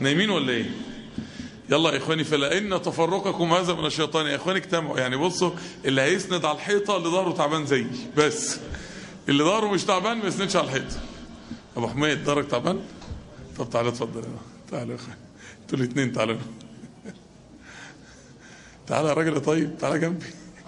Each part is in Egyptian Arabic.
نايمين ولا ايه يلا يا اخواني فلان تفرقكم هذا من الشيطان يا اخواني اجتمعوا يعني بصوا اللي هيسند على الحيطه اللي ظهره تعبان زيي بس اللي ظهره مش تعبان ما يسندش على الحيطه ابو حميد ظهرك تعبان طب تعالى اتفضل هنا تعالى يا اخواني انتوا الاثنين تعالوا هنا تعالى يا راجل طيب تعالى جنبي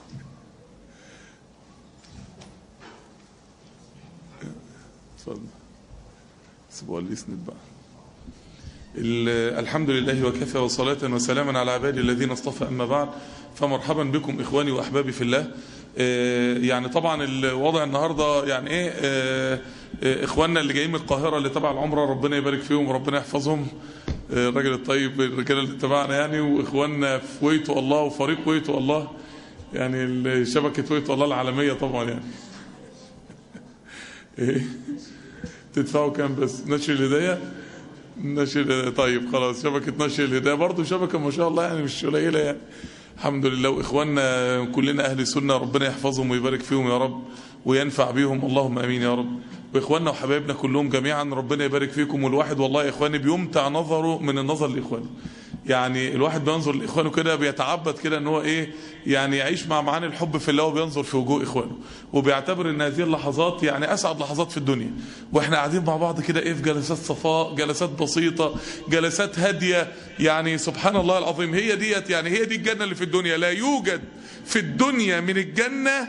اتفضل سيبوا اللي يسند بقى ال- الحمد لله وكفى وصلاة وسلاما على عبادي الذين اصطفى أما بعد فمرحبا بكم إخواني وأحبابي في الله آه، يعني طبعا الوضع النهاردة يعني إيه آه، آه، إخواننا اللي جايين من القاهرة اللي تبع العمرة ربنا يبارك فيهم وربنا يحفظهم آه، الراجل الطيب الرجال اللي تبعنا يعني وإخواننا في ويتو الله وفريق ويتو الله يعني ال- شبكة ويتو الله العالمية طبعا يعني إيه تدفعوا كام بس نشر الهداية نشر طيب خلاص شبكة نشر الهداية برضه شبكة ما شاء الله يعني مش قليلة يعني الحمد لله واخواننا كلنا اهل سنة ربنا يحفظهم ويبارك فيهم يا رب وينفع بيهم اللهم امين يا رب واخواننا وحبايبنا كلهم جميعا ربنا يبارك فيكم والواحد والله يا اخواني بيمتع نظره من النظر لاخوانه يعني الواحد بينظر لاخوانه كده بيتعبد كده ان هو ايه يعني يعيش مع معاني الحب في الله وبينظر في وجوه اخوانه وبيعتبر ان هذه اللحظات يعني اسعد لحظات في الدنيا واحنا قاعدين مع بعض كده ايه في جلسات صفاء جلسات بسيطه جلسات هاديه يعني سبحان الله العظيم هي ديت يعني هي دي الجنه اللي في الدنيا لا يوجد في الدنيا من الجنه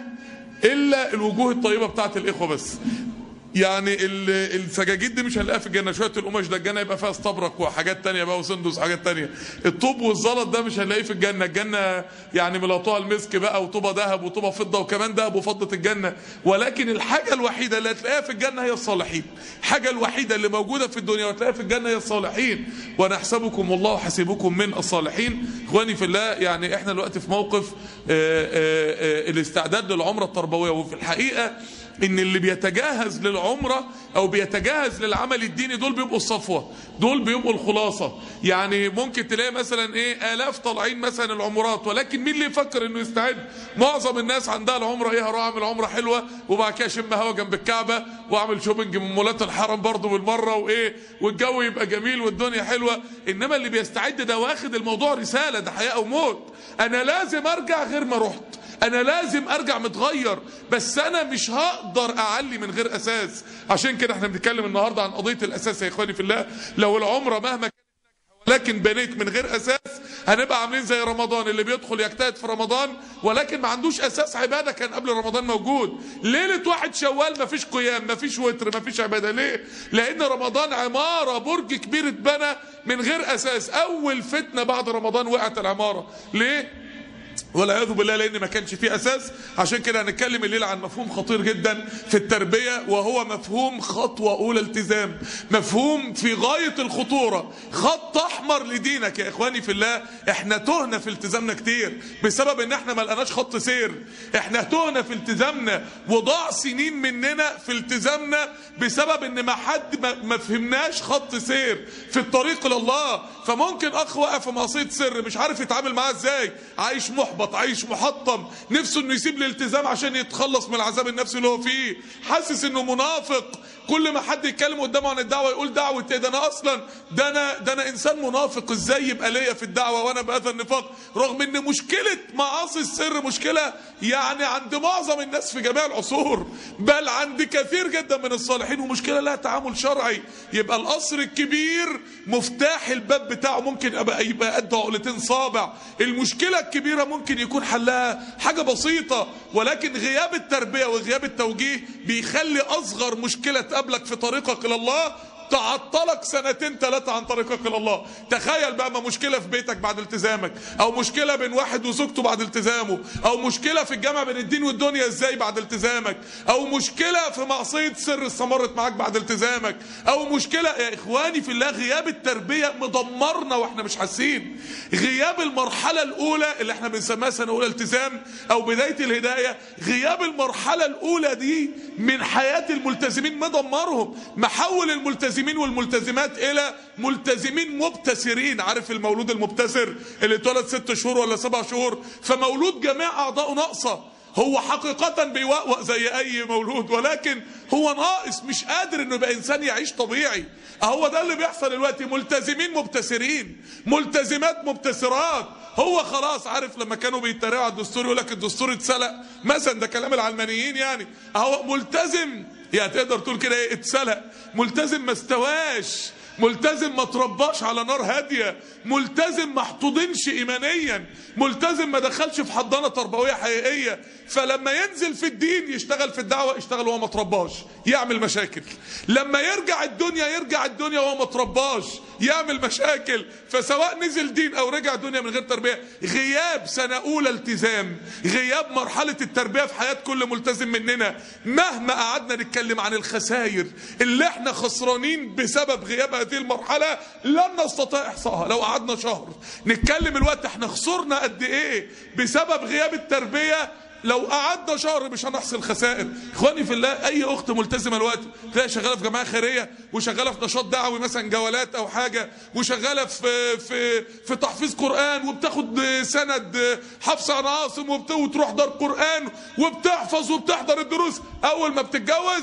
الا الوجوه الطيبه بتاعت الاخوه بس يعني ال- السجاجيد دي مش هنلاقيها في الجنه شويه القماش ده الجنه يبقى فيها استبرق وحاجات تانية بقى وسندس وحاجات تانية الطوب والزلط ده مش هنلاقيه في الجنه الجنه يعني ملطوها المسك بقى وطوبه ذهب وطوبه فضه وكمان ذهب وفضه الجنه ولكن الحاجه الوحيده اللي هتلاقيها في الجنه هي الصالحين الحاجه الوحيده اللي موجوده في الدنيا وهتلاقيها في الجنه هي الصالحين ونحسبكم والله حسيبكم من الصالحين اخواني في الله يعني احنا دلوقتي في موقف آه، آه، آه، الاستعداد للعمره التربويه وفي الحقيقه ان اللي بيتجهز للعمرة او بيتجهز للعمل الديني دول بيبقوا الصفوة دول بيبقوا الخلاصة يعني ممكن تلاقي مثلا ايه الاف طالعين مثلا العمرات ولكن مين اللي يفكر انه يستعد معظم الناس عندها العمرة ايه هروح اعمل عمرة حلوة وبعد كده اشم هوا جنب الكعبة واعمل شوبنج من مولات الحرم برضه بالمرة وايه والجو يبقى جميل والدنيا حلوة انما اللي بيستعد ده واخد الموضوع رسالة ده حياة او موت انا لازم ارجع غير ما رحت انا لازم ارجع متغير بس انا مش هقدر اعلي من غير اساس عشان كده احنا بنتكلم النهارده عن قضيه الاساس يا اخواني في الله لو العمره مهما كانت لكن بنيت من غير اساس هنبقى عاملين زي رمضان اللي بيدخل يجتهد في رمضان ولكن ما عندوش اساس عباده كان قبل رمضان موجود ليله واحد شوال ما فيش قيام ما فيش وتر ما فيش عباده ليه لان رمضان عماره برج كبير اتبنى من غير اساس اول فتنه بعد رمضان وقعت العماره ليه والعياذ بالله لان ما كانش فيه اساس عشان كده هنتكلم الليله عن مفهوم خطير جدا في التربيه وهو مفهوم خطوه اولى التزام مفهوم في غايه الخطوره خط احمر لدينك يا اخواني في الله احنا تهنا في التزامنا كتير بسبب ان احنا ما لقناش خط سير احنا تهنا في التزامنا وضاع سنين مننا في التزامنا بسبب ان ما حد ما, ما فهمناش خط سير في الطريق لله فممكن اخ واقف في معصيه سر مش عارف يتعامل معاه ازاي عايش محبط عايش محطم نفسه انه يسيب الالتزام عشان يتخلص من العذاب النفسي اللي هو فيه حاسس انه منافق كل ما حد يتكلم قدامه عن الدعوه يقول دعوه ايه ده انا اصلا ده انا ده انا انسان منافق ازاي يبقى ليا في الدعوه وانا بهذا النفاق رغم ان مشكله معاصي السر مشكله يعني عند معظم الناس في جميع العصور بل عند كثير جدا من الصالحين ومشكله لها تعامل شرعي يبقى القصر الكبير مفتاح الباب بتاعه ممكن يبقى يبقى قد عقلتين صابع المشكله الكبيره ممكن يكون حلها حاجه بسيطه ولكن غياب التربيه وغياب التوجيه بيخلي اصغر مشكله تقابلك في طريقك الى الله تعطلك سنتين ثلاثة عن طريقك إلى الله تخيل بقى ما مشكلة في بيتك بعد التزامك أو مشكلة بين واحد وزوجته بعد التزامه أو مشكلة في الجامعة بين الدين والدنيا إزاي بعد التزامك أو مشكلة في معصية سر استمرت معاك بعد التزامك أو مشكلة يا إخواني في الله غياب التربية مدمرنا وإحنا مش حاسين غياب المرحلة الأولى اللي إحنا بنسميها سنة أولى التزام أو بداية الهداية غياب المرحلة الأولى دي من حياة الملتزمين مدمرهم محول الملتزمين والملتزمات إلى ملتزمين مبتسرين عارف المولود المبتسر اللي اتولد ست شهور ولا سبع شهور فمولود جميع أعضائه ناقصة هو حقيقة بيوقوق زي أي مولود ولكن هو ناقص مش قادر إنه يبقى إنسان يعيش طبيعي هو ده اللي بيحصل دلوقتي ملتزمين مبتسرين ملتزمات مبتسرات هو خلاص عارف لما كانوا بيتريقوا على الدستور يقول لك الدستور اتسلق مثلا ده كلام العلمانيين يعني هو ملتزم يعني تقدر تقول كده ايه اتسلق ملتزم ما استواش ملتزم ما ترباش على نار هاديه ملتزم ما احتضنش ايمانيا ملتزم ما دخلش في حضانه تربويه حقيقيه فلما ينزل في الدين يشتغل في الدعوه يشتغل وهو ما ترباش يعمل مشاكل لما يرجع الدنيا يرجع الدنيا وهو ما ترباش يعمل مشاكل فسواء نزل دين او رجع دنيا من غير تربيه غياب سنه اولى التزام غياب مرحله التربيه في حياه كل ملتزم مننا مهما قعدنا نتكلم عن الخسائر اللي احنا خسرانين بسبب غياب هذه المرحله لن نستطيع احصائها لو قعدنا شهر نتكلم الوقت احنا خسرنا قد ايه بسبب غياب التربيه لو قعدنا شهر مش هنحصي الخسائر اخواني في الله اي اخت ملتزمه الوقت تلاقي شغاله في جماعه خيريه وشغاله في نشاط دعوي مثلا جولات او حاجه وشغاله في في في تحفيظ قران وبتاخد سند حفص عن عاصم وبت- وتروح دار قران وبتحفظ وبتحضر الدروس اول ما بتتجوز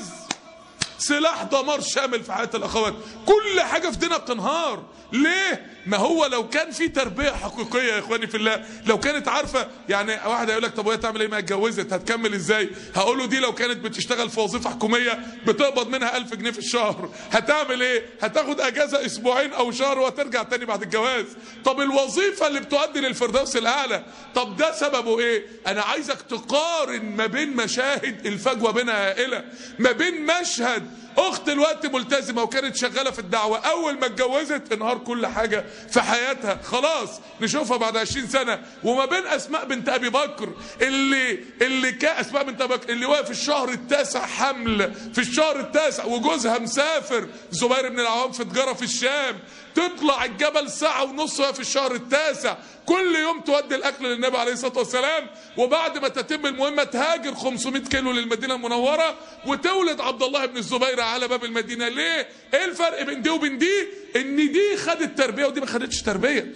سلاح دمار شامل في حياه الاخوات كل حاجه في دينها بتنهار ليه ما هو لو كان في تربيه حقيقيه يا اخواني في الله لو كانت عارفه يعني واحد هيقول لك طب وهي تعمل ايه ما اتجوزت هتكمل ازاي هقول له دي لو كانت بتشتغل في وظيفه حكوميه بتقبض منها 1000 جنيه في الشهر هتعمل ايه هتاخد اجازه اسبوعين او شهر وترجع تاني بعد الجواز طب الوظيفه اللي بتؤدي للفردوس الاعلى طب ده سببه ايه انا عايزك تقارن ما بين مشاهد الفجوه بينها هائله ما بين مشهد اخت الوقت ملتزمه وكانت شغاله في الدعوه اول ما اتجوزت انهار كل حاجه في حياتها خلاص نشوفها بعد 20 سنه وما بين اسماء بنت ابي بكر اللي اللي كان اسماء بنت ابي بكر اللي واقف الشهر التاسع حمل في الشهر التاسع وجوزها مسافر زبير بن العوام في تجاره في الشام تطلع الجبل ساعة ونص وهي في الشهر التاسع كل يوم تودي الأكل للنبي عليه الصلاة والسلام وبعد ما تتم المهمة تهاجر 500 كيلو للمدينة المنورة وتولد عبد الله بن الزبير على باب المدينة ليه؟ إيه الفرق بين دي وبين دي؟ إن دي خدت تربية ودي ما خدتش تربية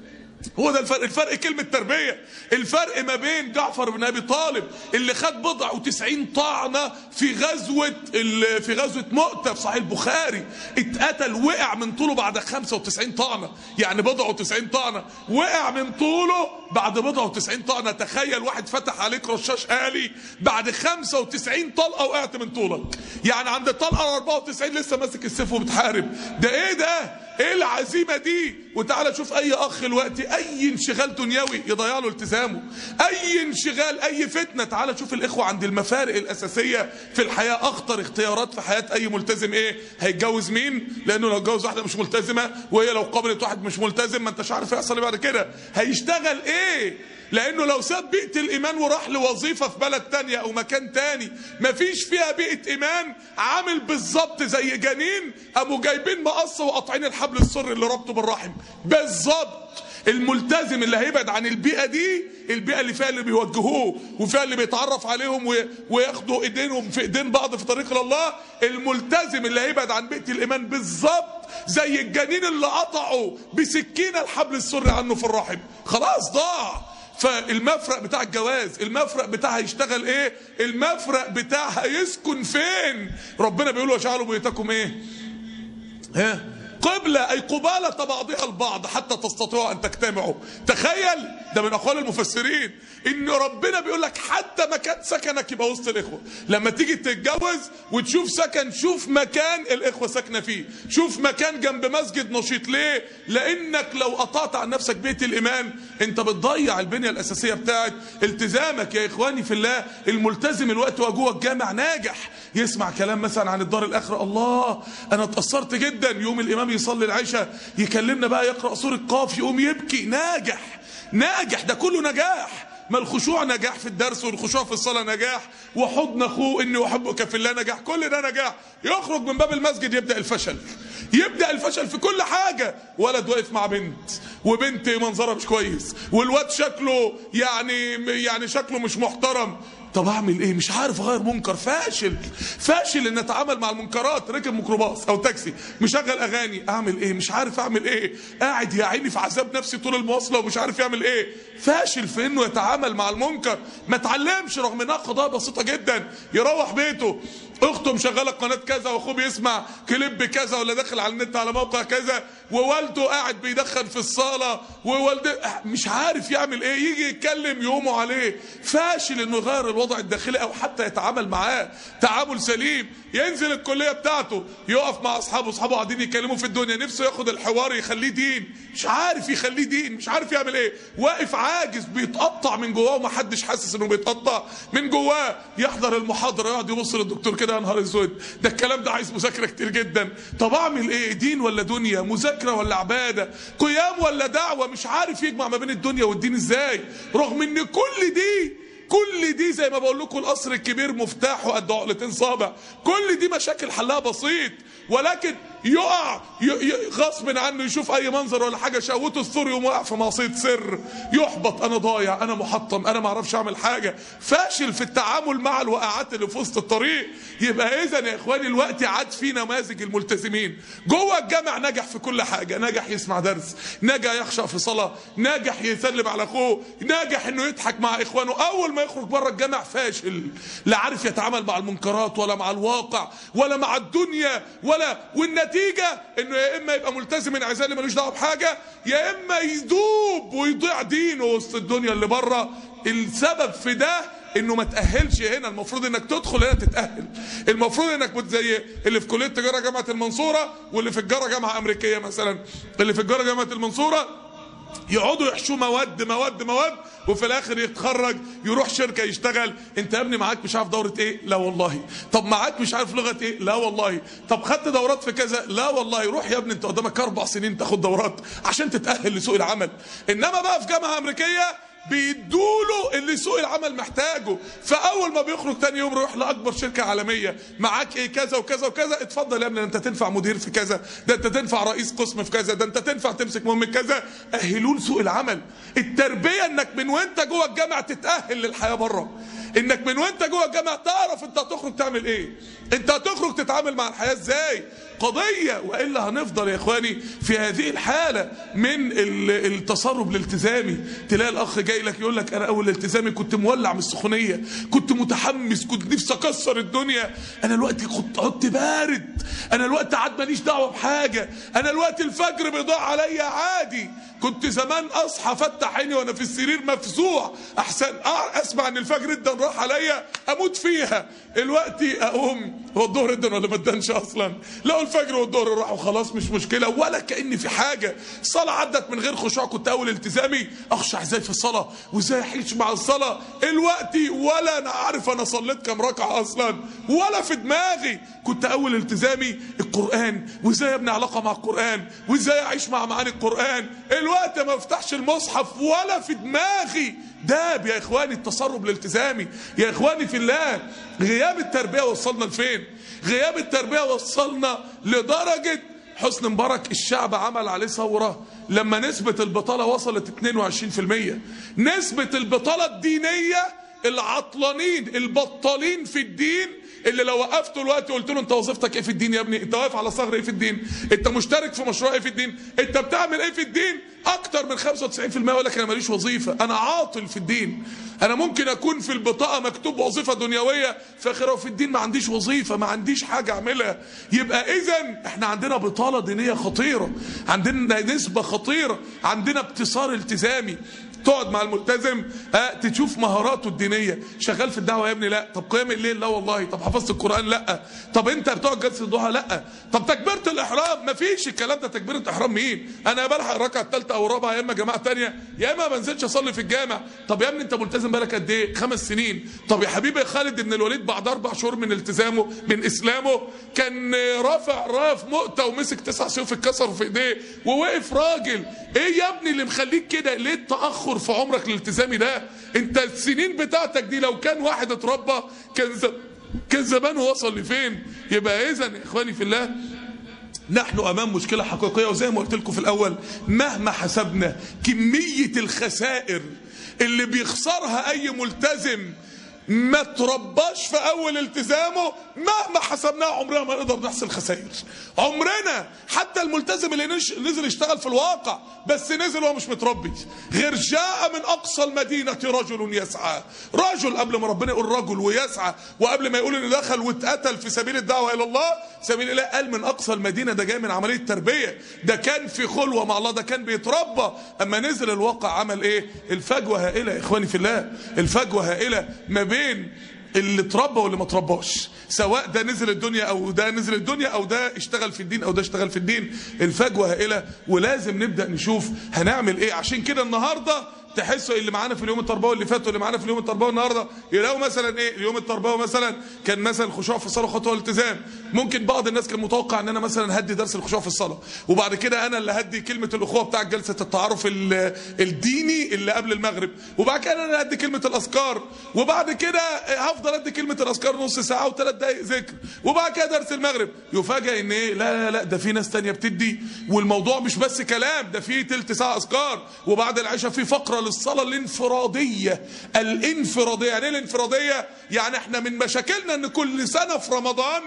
هو ده الفرق الفرق كلمة تربية الفرق ما بين جعفر بن أبي طالب اللي خد بضع وتسعين طعنة في غزوة ال- في غزوة مؤتة في صحيح البخاري اتقتل وقع من طوله بعد 95 طعنة يعني بضع وتسعين طعنة وقع من طوله بعد بضع وتسعين طعنة تخيل واحد فتح عليك رشاش آلي بعد 95 طلقة وقعت من طولك يعني عند الطلقة 94 لسه ماسك السيف وبتحارب ده ايه ده ايه العزيمه دي وتعالى شوف اي اخ دلوقتي اي انشغال دنيوي يضيع له التزامه اي انشغال اي فتنه تعالى شوف الاخوه عند المفارق الاساسيه في الحياه اخطر اختيارات في حياه اي ملتزم ايه هيتجوز مين لانه لو اتجوز واحده مش ملتزمه وهي لو قابلت واحد مش ملتزم ما انتش عارف يحصل ايه بعد كده هيشتغل ايه لانه لو ساب بيئه الايمان وراح لوظيفه في بلد تانية او مكان تاني مفيش فيها بيئه ايمان عامل بالظبط زي جنين قاموا جايبين مقص وقاطعين الحبل السري اللي ربطه بالرحم بالظبط الملتزم اللي هيبعد عن البيئه دي البيئه اللي فيها اللي بيوجهوه وفيها اللي بيتعرف عليهم وي- وياخدوا ايدينهم في ايدين بعض في طريق الله الملتزم اللي هيبعد عن بيئه الايمان بالظبط زي الجنين اللي قطعوا بسكينه الحبل السري عنه في الرحم خلاص ضاع فالمفرق بتاع الجواز المفرق بتاع هيشتغل ايه المفرق بتاع هيسكن فين ربنا بيقول وجعلوا بيوتكم ايه ها قبلة أي قبالة بعضها البعض حتى تستطيعوا أن تجتمعوا تخيل ده من أقوال المفسرين إن ربنا بيقول لك حتى مكان سكنك يبقى وسط الإخوة لما تيجي تتجوز وتشوف سكن شوف مكان الإخوة ساكنة فيه شوف مكان جنب مسجد نشيط ليه لأنك لو قطعت عن نفسك بيت الإيمان أنت بتضيع البنية الأساسية بتاعت التزامك يا إخواني في الله الملتزم الوقت هو جوه الجامع ناجح يسمع كلام مثلا عن الدار الآخرة الله أنا اتأثرت جدا يوم الإمام يصلي العشاء يكلمنا بقى يقرأ سورة قاف يقوم يبكي ناجح ناجح ده كله نجاح ما الخشوع نجاح في الدرس والخشوع في الصلاة نجاح وحضن أخوه إني أحبك في الله نجاح كل ده نجاح يخرج من باب المسجد يبدأ الفشل يبدأ الفشل في كل حاجة ولد واقف مع بنت وبنت منظرها مش كويس والواد شكله يعني يعني شكله مش محترم طب اعمل ايه مش عارف اغير منكر فاشل فاشل ان اتعامل مع المنكرات راكب ميكروباص او تاكسي مشغل اغاني اعمل ايه مش عارف اعمل ايه قاعد يا عيني في عذاب نفسي طول المواصله ومش عارف يعمل ايه فاشل في انه يتعامل مع المنكر ما اتعلمش رغم انها قضايا بسيطه جدا يروح بيته اخته مشغله قناه كذا واخوه بيسمع كليب كذا ولا داخل على النت على موقع كذا ووالده قاعد بيدخن في الصاله ووالده مش عارف يعمل ايه يجي يتكلم يقوموا عليه فاشل انه يغير الوضع الداخلي او حتى يتعامل معاه تعامل سليم ينزل الكليه بتاعته يقف مع اصحابه اصحابه قاعدين يتكلموا في الدنيا نفسه ياخد الحوار يخليه دين مش عارف يخليه دين مش عارف يعمل ايه واقف عاجز بيتقطع من جواه ومحدش حاسس انه بيتقطع من جواه يحضر المحاضره يقعد يبص للدكتور كده يا نهار اسود ده الكلام ده عايز مذاكره كتير جدا طب اعمل ايه دين ولا دنيا مذاكره ولا عباده قيام ولا دعوه مش عارف يجمع ما بين الدنيا والدين ازاي رغم ان كل دي كل دي زي ما بقول لكم القصر الكبير مفتاحه قد عقلتين صابع كل دي مشاكل حلها بسيط ولكن يقع غصب عنه يشوف اي منظر ولا حاجه شهوته الثور يقوم واقع في معصيه سر يحبط انا ضايع انا محطم انا ما اعرفش اعمل حاجه فاشل في التعامل مع الوقعات اللي في وسط الطريق يبقى اذا يا اخواني الوقت عاد في نماذج الملتزمين جوه الجامع نجح في كل حاجه نجح يسمع درس نجح يخشع في صلاه نجح يسلم على اخوه نجح انه يضحك مع اخوانه اول ما يخرج بره الجامع فاشل لا عارف يتعامل مع المنكرات ولا مع الواقع ولا مع الدنيا ولا والنتيجه انه يا اما يبقى ملتزم انعزالي ملوش دعوه بحاجه يا اما يدوب ويضيع دينه وسط الدنيا اللي بره السبب في ده انه ما تاهلش هنا المفروض انك تدخل هنا تتاهل المفروض انك زي اللي في كليه تجاره جامعه المنصوره واللي في الجاره جامعه امريكيه مثلا اللي في الجاره جامعه المنصوره يقعدوا يحشوا مواد مواد مواد وفي الاخر يتخرج يروح شركه يشتغل انت يا ابني معاك مش عارف دوره ايه لا والله طب معاك مش عارف لغه ايه لا والله طب خدت دورات في كذا لا والله روح يا ابني انت قدامك اربع سنين تاخد دورات عشان تتاهل لسوق العمل انما بقى في جامعه امريكيه بيدوله اللي سوق العمل محتاجه فاول ما بيخرج تاني يوم يروح لاكبر شركه عالميه معاك ايه كذا وكذا وكذا اتفضل يا ابني انت تنفع مدير في كذا ده انت تنفع رئيس قسم في كذا ده انت تنفع تمسك مهم كذا اهلوه لسوق العمل التربيه انك من وانت جوه الجامعه تتاهل للحياه بره انك من وانت جوه الجامعه تعرف انت هتخرج تعمل ايه انت هتخرج تتعامل مع الحياه ازاي قضية وإلا هنفضل يا إخواني في هذه الحالة من التصرف الالتزامي تلاقي الأخ جاي لك يقول لك أنا أول التزامي كنت مولع من السخونية كنت متحمس كنت نفسي أكسر الدنيا أنا الوقت كنت عدت بارد أنا الوقت عاد ماليش دعوة بحاجة أنا الوقت الفجر بيضيع عليا عادي كنت زمان اصحى افتح عيني وانا في السرير مفزوع احسن اسمع ان الفجر ادن راح عليا اموت فيها الوقت اقوم هو الظهر ادن ولا ما ادنش اصلا لو الفجر والظهر راحوا خلاص مش مشكله ولا كاني في حاجه الصلاه عدت من غير خشوع كنت اول التزامي اخشع ازاي في الصلاه وازاي احيش مع الصلاه الوقت ولا انا عارف انا صليت كام ركعه اصلا ولا في دماغي كنت اول التزامي القران وازاي ابني علاقه مع القران وازاي اعيش مع معاني القران الوقت ما افتحش المصحف ولا في دماغي داب يا اخواني التصرف الالتزامي يا اخواني في الله غياب التربيه وصلنا لفين غياب التربيه وصلنا لدرجه حسن مبارك الشعب عمل عليه ثوره لما نسبه البطاله وصلت 22% نسبه البطاله الدينيه العطلانين البطالين في الدين اللي لو وقفته الوقت قلت له انت وظيفتك ايه في الدين يا ابني انت واقف على ثغر ايه في الدين انت مشترك في مشروع ايه في الدين انت بتعمل ايه في الدين اكتر من 95% يقول لك انا ماليش وظيفه انا عاطل في الدين انا ممكن اكون في البطاقه مكتوب وظيفه دنيويه فاخره في الدين ما عنديش وظيفه ما عنديش حاجه اعملها يبقى اذا احنا عندنا بطاله دينيه خطيره عندنا نسبه خطيره عندنا ابتصار التزامي تقعد مع الملتزم اه تشوف مهاراته الدينيه شغال في الدعوه يا ابني لا طب قيام الليل لا والله طب حفظت القران لا طب انت بتقعد جلسه الضحى لا طب تكبيره الاحرام ما فيش الكلام ده تكبيره احرام مين انا بلحق الركعه الثالثه او الرابعه يا اما جماعه ثانيه يا اما ما بنزلش اصلي في الجامع طب يا ابني انت ملتزم بالك قد ايه خمس سنين طب يا حبيبي خالد بن الوليد بعد اربع شهور من التزامه من اسلامه كان رافع راف مؤتة ومسك تسع سيوف اتكسروا في ايديه ووقف راجل ايه يا ابني اللي مخليك كده ليه التاخر في عمرك الالتزامي ده انت السنين بتاعتك دي لو كان واحد اتربى كان ز... كان زمانه وصل لفين يبقى اذا يا اخواني في الله نحن امام مشكله حقيقيه وزي ما قلت لكم في الاول مهما حسبنا كميه الخسائر اللي بيخسرها اي ملتزم ما ترباش في اول التزامه مهما حسبناها عمرنا ما نقدر نحصل خسائر عمرنا حتى الملتزم اللي نش- نزل يشتغل في الواقع بس نزل وهو مش متربي غير جاء من اقصى المدينه رجل يسعى رجل قبل ما ربنا يقول رجل ويسعى وقبل ما يقول انه دخل واتقتل في سبيل الدعوه الى الله سبيل الله قال من اقصى المدينه ده جاي من عمليه تربيه ده كان في خلوه مع الله ده كان بيتربى اما نزل الواقع عمل ايه الفجوه هائله يا اخواني في الله الفجوه هائله ما بين اللي اتربى واللي ما اترباش سواء ده نزل الدنيا او ده نزل الدنيا او ده اشتغل في الدين او ده اشتغل في الدين الفجوه هائله ولازم نبدا نشوف هنعمل ايه عشان كده النهارده تحسوا اللي معانا في اليوم التربوي اللي فات واللي معانا في اليوم التربوي النهارده يلاقوا مثلا ايه اليوم التربوي مثلا كان مثلا الخشوع في الصلاه خطوه الالتزام ممكن بعض الناس كان متوقع ان انا مثلا هدي درس الخشوع في الصلاه وبعد كده انا اللي هدي كلمه الاخوه بتاع جلسه التعارف ال- الديني اللي قبل المغرب وبعد كده انا اللي هدي كلمه الاذكار وبعد كده هفضل ادي كلمه الاذكار نص ساعه وثلاث دقائق ذكر وبعد كده درس المغرب يفاجئ ان ايه لا لا لا ده في ناس تانية بتدي والموضوع مش بس كلام ده في تلت ساعه اذكار وبعد العشاء في فقره للصلاه الانفراديه الانفراديه يعني ايه الانفراديه يعني احنا من مشاكلنا ان كل سنه في رمضان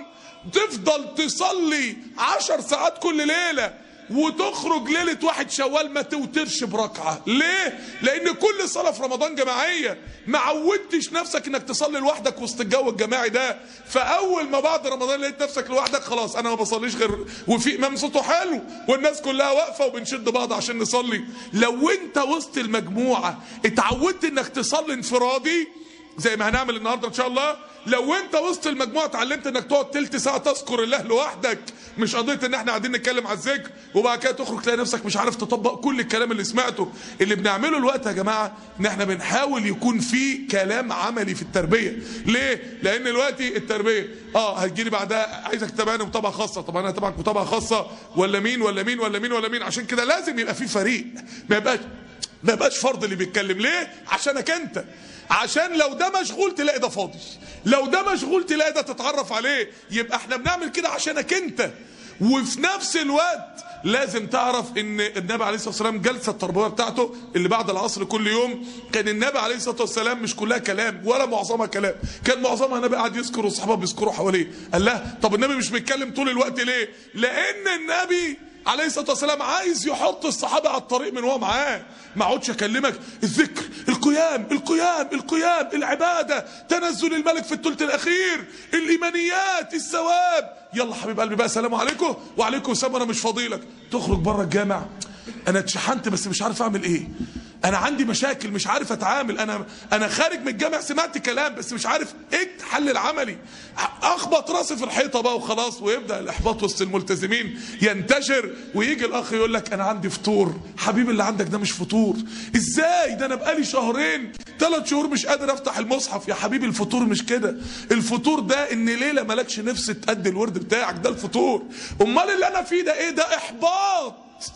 تفضل تصلي عشر ساعات كل ليله وتخرج ليلة واحد شوال ما توترش بركعة ليه؟ لأن كل صلاة في رمضان جماعية ما عودتش نفسك انك تصلي لوحدك وسط الجو الجماعي ده فأول ما بعد رمضان لقيت نفسك لوحدك خلاص أنا ما بصليش غير وفي إمام صوته حلو والناس كلها واقفة وبنشد بعض عشان نصلي لو أنت وسط المجموعة اتعودت انك تصلي انفرادي زي ما هنعمل النهارده ان شاء الله لو انت وسط المجموعه اتعلمت انك تقعد تلت ساعه تذكر الله لوحدك مش قضيه ان احنا قاعدين نتكلم على الذكر وبعد كده تخرج تلاقي نفسك مش عارف تطبق كل الكلام اللي سمعته اللي بنعمله الوقت يا جماعه ان احنا بنحاول يكون في كلام عملي في التربيه ليه لان دلوقتي التربيه اه هتجيلي بعدها عايزك تتابعني متابعه خاصه طب انا هتابعك متابعه خاصه ولا مين ولا مين ولا مين ولا مين عشان كده لازم يبقى في فريق ما يبقاش ما يبقاش فرد اللي بيتكلم ليه عشانك انت عشان لو ده مشغول تلاقي ده فاضي لو ده مشغول تلاقي ده تتعرف عليه يبقى احنا بنعمل كده عشانك انت وفي نفس الوقت لازم تعرف ان النبي عليه الصلاه والسلام جلسه التربويه بتاعته اللي بعد العصر كل يوم كان النبي عليه الصلاه والسلام مش كلها كلام ولا معظمها كلام كان معظمها النبي قاعد يذكر والصحابه بيذكروا حواليه قال لا طب النبي مش بيتكلم طول الوقت ليه لان النبي عليه الصلاه والسلام عايز يحط الصحابه على الطريق من وهو معاه ما اقعدش اكلمك الذكر القيام القيام القيام العباده تنزل الملك في الثلث الاخير الايمانيات الثواب يلا حبيب قلبي بقى سلام عليكم وعليكم السلام انا مش فاضيلك تخرج بره الجامع انا اتشحنت بس مش عارف اعمل ايه انا عندي مشاكل مش عارف اتعامل انا انا خارج من الجامع سمعت كلام بس مش عارف ايه الحل العملي اخبط راسي في الحيطه بقى وخلاص ويبدا الاحباط وسط الملتزمين ينتشر ويجي الاخ يقول لك انا عندي فطور حبيبي اللي عندك ده مش فطور ازاي ده انا بقالي شهرين ثلاث شهور مش قادر افتح المصحف يا حبيبي الفطور مش كده الفطور ده ان ليله مالكش نفس تأدي الورد بتاعك ده الفطور امال اللي انا فيه ده ايه ده احباط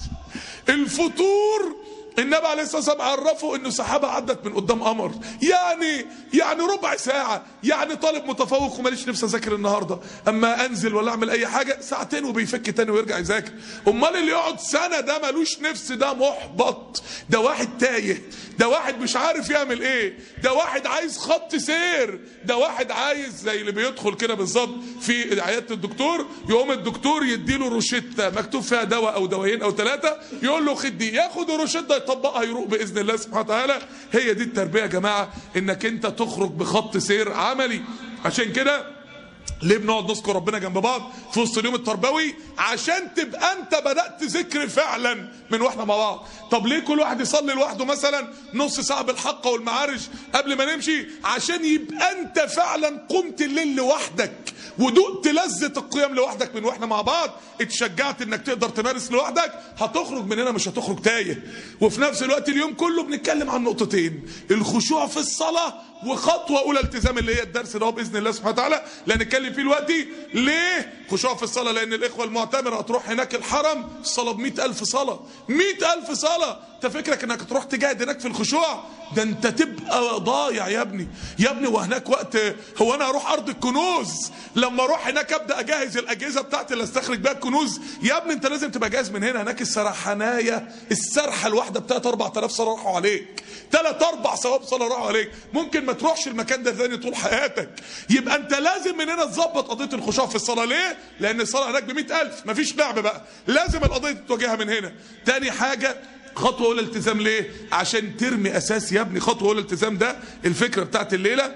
الفطور النبي عليه الصلاه والسلام عرفه انه سحابه عدت من قدام قمر يعني يعني ربع ساعه يعني طالب متفوق وماليش نفسي اذاكر النهارده اما انزل ولا اعمل اي حاجه ساعتين وبيفك تاني ويرجع يذاكر امال اللي يقعد سنه ده ملوش نفس ده محبط ده واحد تايه ده واحد مش عارف يعمل ايه ده واحد عايز خط سير ده واحد عايز زي اللي بيدخل كده بالظبط في عياده الدكتور يقوم الدكتور يديله روشته مكتوب فيها دواء او دوايين او ثلاثه يقول له خد دي ياخد الروشته يطبقها يروق باذن الله سبحانه وتعالى هي دي التربيه يا جماعه انك انت تخرج بخط سير عملي عشان كده ليه بنقعد نذكر ربنا جنب بعض في وسط اليوم التربوي عشان تبقى انت بدات ذكر فعلا من واحنا مع بعض طب ليه كل واحد يصلي لوحده مثلا نص ساعه بالحق والمعارج قبل ما نمشي عشان يبقى انت فعلا قمت الليل لوحدك ودقت لذة القيام لوحدك من واحنا مع بعض اتشجعت انك تقدر تمارس لوحدك هتخرج من هنا مش هتخرج تايه وفي نفس الوقت اليوم كله بنتكلم عن نقطتين الخشوع في الصلاة وخطوة أولى التزام اللي هي الدرس ده بإذن الله سبحانه وتعالى اللي هنتكلم فيه دلوقتي ليه خشوع في الصلاة لأن الإخوة المعتمرة هتروح هناك الحرم الصلاة ب ألف صلاة مئة ألف صلاة أنت فكرك إنك تروح تجاهد هناك في الخشوع ده أنت تبقى ضايع يا ابني يا ابني وهناك وقت هو أنا هروح أرض الكنوز لما اروح هناك ابدا اجهز الاجهزه بتاعتي اللي استخرج بيها الكنوز يا ابني انت لازم تبقى جاهز من هنا هناك السرحانايه السرحه الواحده بتاعت 4000 صلاه راحوا عليك ثلاث اربع ثواب صلاه راحوا عليك ممكن ما تروحش المكان ده ثاني طول حياتك يبقى انت لازم من هنا تظبط قضيه الخشوع في الصلاه ليه لان الصلاه هناك ب 100000 مفيش لعب بقى لازم القضيه تواجهها من هنا تاني حاجه خطوه اولى التزام ليه عشان ترمي اساس يا ابني خطوه اولى التزام ده الفكره بتاعت الليله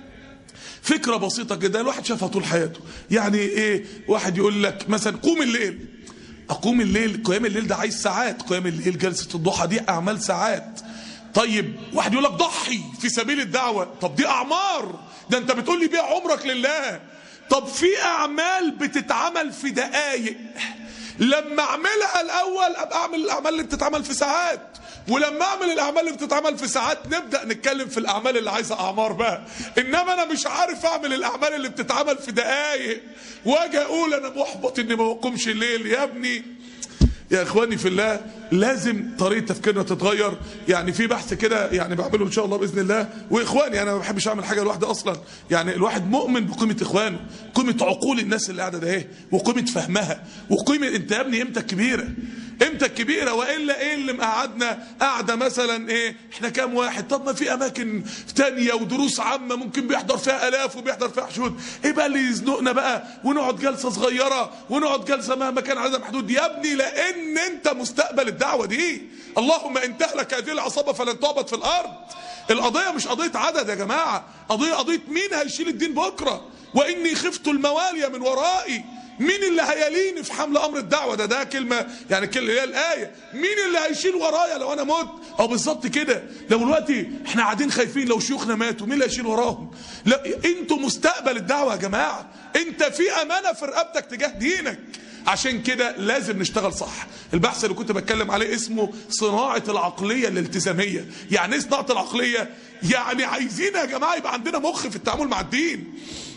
فكرة بسيطة جدا الواحد شافها طول حياته يعني ايه واحد يقول لك مثلا قوم الليل اقوم الليل قيام الليل ده عايز ساعات قيام الليل جلسة الضحى دي اعمال ساعات طيب واحد يقول لك ضحي في سبيل الدعوة طب دي اعمار ده انت بتقول لي بيع عمرك لله طب في اعمال بتتعمل في دقايق لما اعملها الاول ابقى اعمل الاعمال اللي بتتعمل في ساعات ولما اعمل الاعمال اللي بتتعمل في ساعات نبدا نتكلم في الاعمال اللي عايزه اعمار بقى انما انا مش عارف اعمل الاعمال اللي بتتعمل في دقايق واجي اقول انا محبط اني ما بقومش الليل يا ابني يا اخواني في الله لازم طريقه تفكيرنا تتغير يعني في بحث كده يعني بعمله ان شاء الله باذن الله واخواني انا ما بحبش اعمل حاجه لوحدي اصلا يعني الواحد مؤمن بقيمه اخوانه قيمه عقول الناس اللي قاعده ده ايه وقيمه فهمها وقيمه انت يا ابني قيمتك كبيره قيمتك كبيره والا ايه اللي مقعدنا قاعده مثلا ايه احنا كام واحد طب ما في اماكن تانية ودروس عامه ممكن بيحضر فيها الاف وبيحضر فيها حشود ايه بقى اللي يزنقنا بقى ونقعد جلسه صغيره ونقعد جلسه مهما كان عددها محدود يا ابني لان انت مستقبل الدعوه دي اللهم ان تهلك هذه العصابه فلن تعبد في الارض القضيه مش قضيه عدد يا جماعه قضيه قضيه مين هيشيل الدين بكره واني خفت الموالي من ورائي مين اللي هيليني في حمل امر الدعوه ده ده كلمه يعني كلمه هي الايه مين اللي هيشيل ورايا لو انا مت او بالظبط كده لو دلوقتي احنا قاعدين خايفين لو شيوخنا ماتوا مين اللي هيشيل وراهم لا انتوا مستقبل الدعوه يا جماعه انت في امانه في رقبتك تجاه دينك عشان كده لازم نشتغل صح البحث اللي كنت بتكلم عليه اسمه صناعة العقلية الالتزامية يعني ايه صناعة العقلية يعني عايزين يا جماعة يبقى عندنا مخ في التعامل مع الدين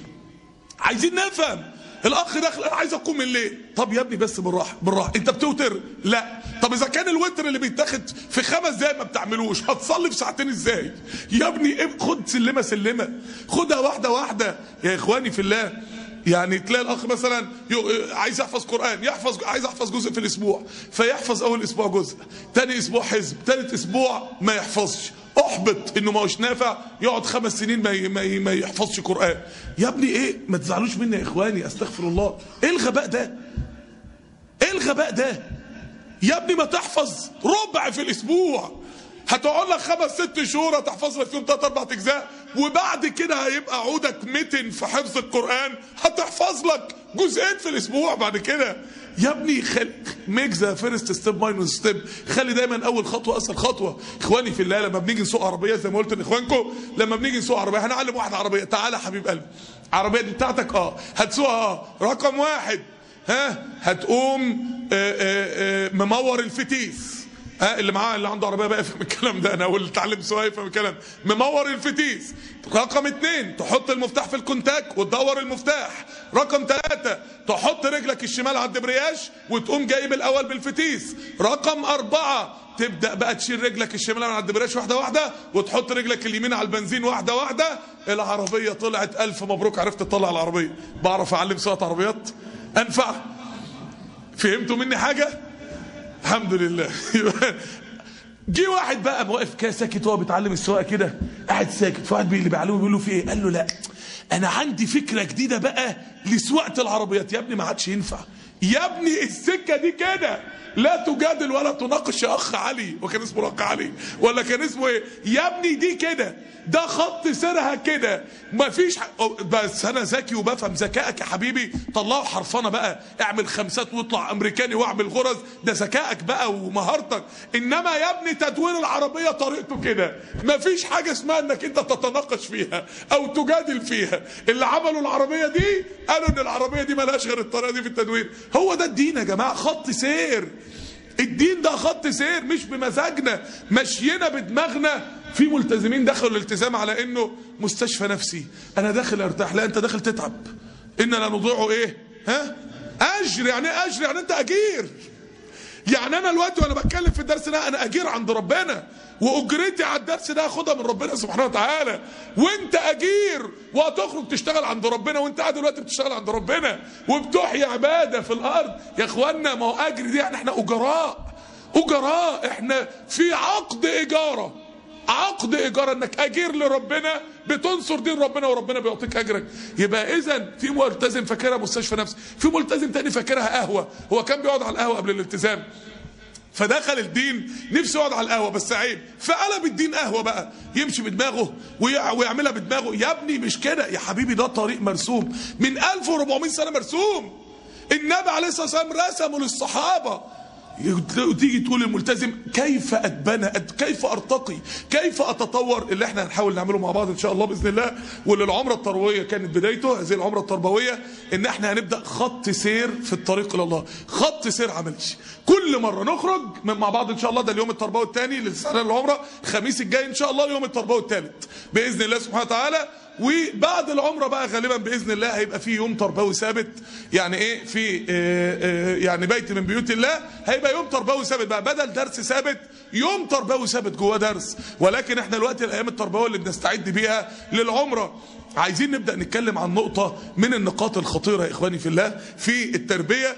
عايزين نفهم الاخ داخل انا عايز اقوم الليل طب يا ابني بس بالراحه بالراحه انت بتوتر لا طب اذا كان الوتر اللي بيتاخد في خمس دقايق ما بتعملوش هتصلي في ساعتين ازاي يا ابني إيه؟ خد سلمه سلمه خدها واحده واحده يا اخواني في الله يعني تلاقي الاخ مثلا يو- عايز يحفظ قران يحفظ عايز يحفظ جزء في الاسبوع فيحفظ اول اسبوع جزء تاني اسبوع حزب تالت اسبوع ما يحفظش احبط انه ما هوش نافع يقعد خمس سنين ما ي- ما ي- ما يحفظش قران يا ابني ايه ما تزعلوش مني يا اخواني استغفر الله ايه الغباء ده ايه الغباء ده يا ابني ما تحفظ ربع في الاسبوع هتقعد لك خمس ست شهور هتحفظ لك فيهم ثلاث اربع اجزاء وبعد كده هيبقى عودك متن في حفظ القران هتحفظ لك جزئين في الاسبوع بعد كده يا ابني خل... ميك ذا فيرست ستيب ماينس ستيب خلي دايما اول خطوه اسهل خطوه اخواني في الله لما بنيجي نسوق عربيه زي ما قلت لاخوانكم لما بنيجي نسوق عربيه هنعلم واحد عربيه تعالى يا حبيب قلبي عربيه دي بتاعتك اه هتسوقها اه رقم واحد ها هتقوم آه، آه، آه، ممور الفتيس ها اللي معاه اللي عنده عربيه بقى يفهم الكلام ده انا واللي اتعلم سواقه يفهم الكلام ممور الفتيس رقم اتنين تحط المفتاح في الكونتاك وتدور المفتاح رقم ثلاثة تحط رجلك الشمال على الدبرياج وتقوم جايب الاول بالفتيس رقم أربعة تبدأ بقى تشيل رجلك الشمال من على الدبرياج واحدة واحدة وتحط رجلك اليمين على البنزين واحدة واحدة العربية طلعت ألف مبروك عرفت تطلع العربية بعرف أعلم سواقة عربيات أنفع فهمتوا مني حاجة الحمد لله جه واحد بقى واقف كده ساكت وهو بيتعلم السواقه كده قاعد ساكت فواحد بي- اللي بيعلمه بيقول له في ايه قال له لا انا عندي فكره جديده بقى لسواقه العربيات يا ابني ما عادش ينفع يا ابني السكه دي كده لا تجادل ولا تناقش يا اخ علي وكان اسمه الاخ علي ولا كان اسمه ايه يا ابني دي كده ده خط سيرها كده مفيش ح... أو- بس انا ذكي وبفهم ذكائك يا حبيبي طلعه حرفنه بقى اعمل خمسات واطلع امريكاني واعمل غرز ده ذكائك بقى ومهارتك انما يا ابني تدوير العربيه طريقته كده مفيش حاجه اسمها انك انت تتناقش فيها او تجادل فيها اللي عملوا العربيه دي قالوا ان العربيه دي ملهاش غير الطريقه دي في التدوير هو ده الدين يا جماعه خط سير الدين ده خط سير مش بمزاجنا مشينا بدماغنا في ملتزمين دخلوا الالتزام على انه مستشفى نفسي انا داخل ارتاح لا انت داخل تتعب اننا نضيع ايه ها اجر يعني ايه اجر يعني انت اجير يعني انا دلوقتي وانا بتكلم في الدرس ده انا اجير عند ربنا واجرتي على الدرس ده هاخدها من ربنا سبحانه وتعالى وانت اجير وهتخرج تشتغل عند ربنا وانت قاعد دلوقتي بتشتغل عند ربنا وبتحيي عباده في الارض يا اخوانا ما هو اجر دي يعني احنا اجراء اجراء احنا في عقد اجاره عقد ايجار انك اجير لربنا بتنصر دين ربنا وربنا بيعطيك اجرك يبقى اذا في ملتزم فاكرها مستشفى نفسي في ملتزم تاني فاكرها قهوه هو كان بيقعد على القهوه قبل الالتزام فدخل الدين نفسه يقعد على القهوه بس عيب فقلب الدين قهوه بقى يمشي بدماغه ويع- ويعملها بدماغه يا ابني مش كده يا حبيبي ده طريق مرسوم من 1400 سنه مرسوم النبي عليه الصلاه والسلام رسمه للصحابه وتيجي تقول الملتزم كيف اتبنى أت- كيف ارتقي كيف اتطور اللي احنا هنحاول نعمله مع بعض ان شاء الله باذن الله واللي العمره التربويه كانت بدايته هذه العمره التربويه ان احنا هنبدا خط سير في الطريق الى الله خط سير عملي كل مره نخرج من مع بعض ان شاء الله ده اليوم التربوي الثاني للسنه العمره الخميس الجاي ان شاء الله اليوم التربوي الثالث باذن الله سبحانه وتعالى وبعد العمره بقى غالبا باذن الله هيبقى في يوم تربوي ثابت يعني ايه في آه، آه، يعني بيت من بيوت الله هيبقى يوم تربوي ثابت بقى بدل درس ثابت يوم تربوي ثابت جواه درس ولكن احنا دلوقتي الايام التربويه اللي بنستعد بيها للعمره عايزين نبدا نتكلم عن نقطه من النقاط الخطيره يا اخواني في الله في التربيه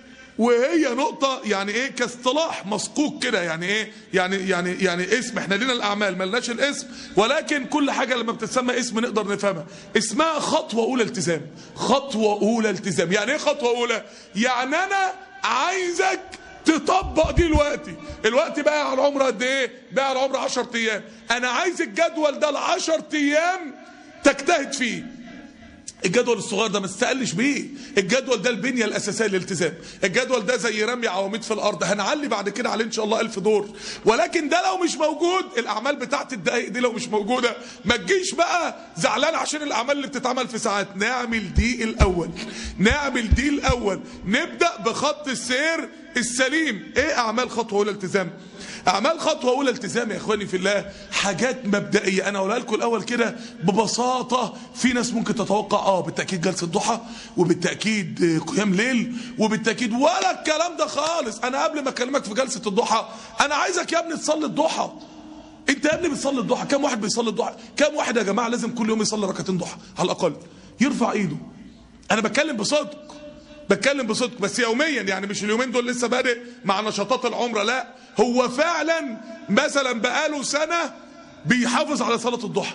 وهي نقطة يعني ايه كاصطلاح مسقوق كده يعني ايه يعني يعني يعني اسم احنا لنا الاعمال ملناش الاسم ولكن كل حاجة لما بتتسمى اسم نقدر نفهمها اسمها خطوة اولى التزام خطوة اولى التزام يعني ايه خطوة اولى يعني انا عايزك تطبق دي الوقت الوقت بقى على العمر قد ايه بقى على العمر 10 ايام انا عايز الجدول ده ل 10 ايام تجتهد فيه الجدول الصغير ده ما تستقلش بيه الجدول ده البنيه الاساسيه للالتزام الجدول ده زي رمي عواميد في الارض هنعلي بعد كده عليه ان شاء الله ألف دور ولكن ده لو مش موجود الاعمال بتاعت الدقايق دي لو مش موجوده ما تجيش بقى زعلان عشان الاعمال اللي بتتعمل في ساعات نعمل دي الاول نعمل دي الاول نبدا بخط السير السليم ايه اعمال خطوه اولى التزام اعمال خطوه اولى التزام يا اخواني في الله حاجات مبدئيه انا اقولها لكم الاول كده ببساطه في ناس ممكن تتوقع اه بالتاكيد جلسه ضحى وبالتاكيد آه، قيام ليل وبالتاكيد ولا الكلام ده خالص انا قبل ما اكلمك في جلسه الضحى انا عايزك يا ابني تصلي الضحى انت يا ابني بتصلي الضحى كم واحد بيصلي الضحى كم واحد يا جماعه لازم كل يوم يصلي ركعتين ضحى على الاقل يرفع ايده انا بتكلم بصدق بتكلم بصدق بس يوميا يعني مش اليومين دول لسه بادئ مع نشاطات العمره لا هو فعلا مثلا بقاله سنه بيحافظ على صلاه الضحى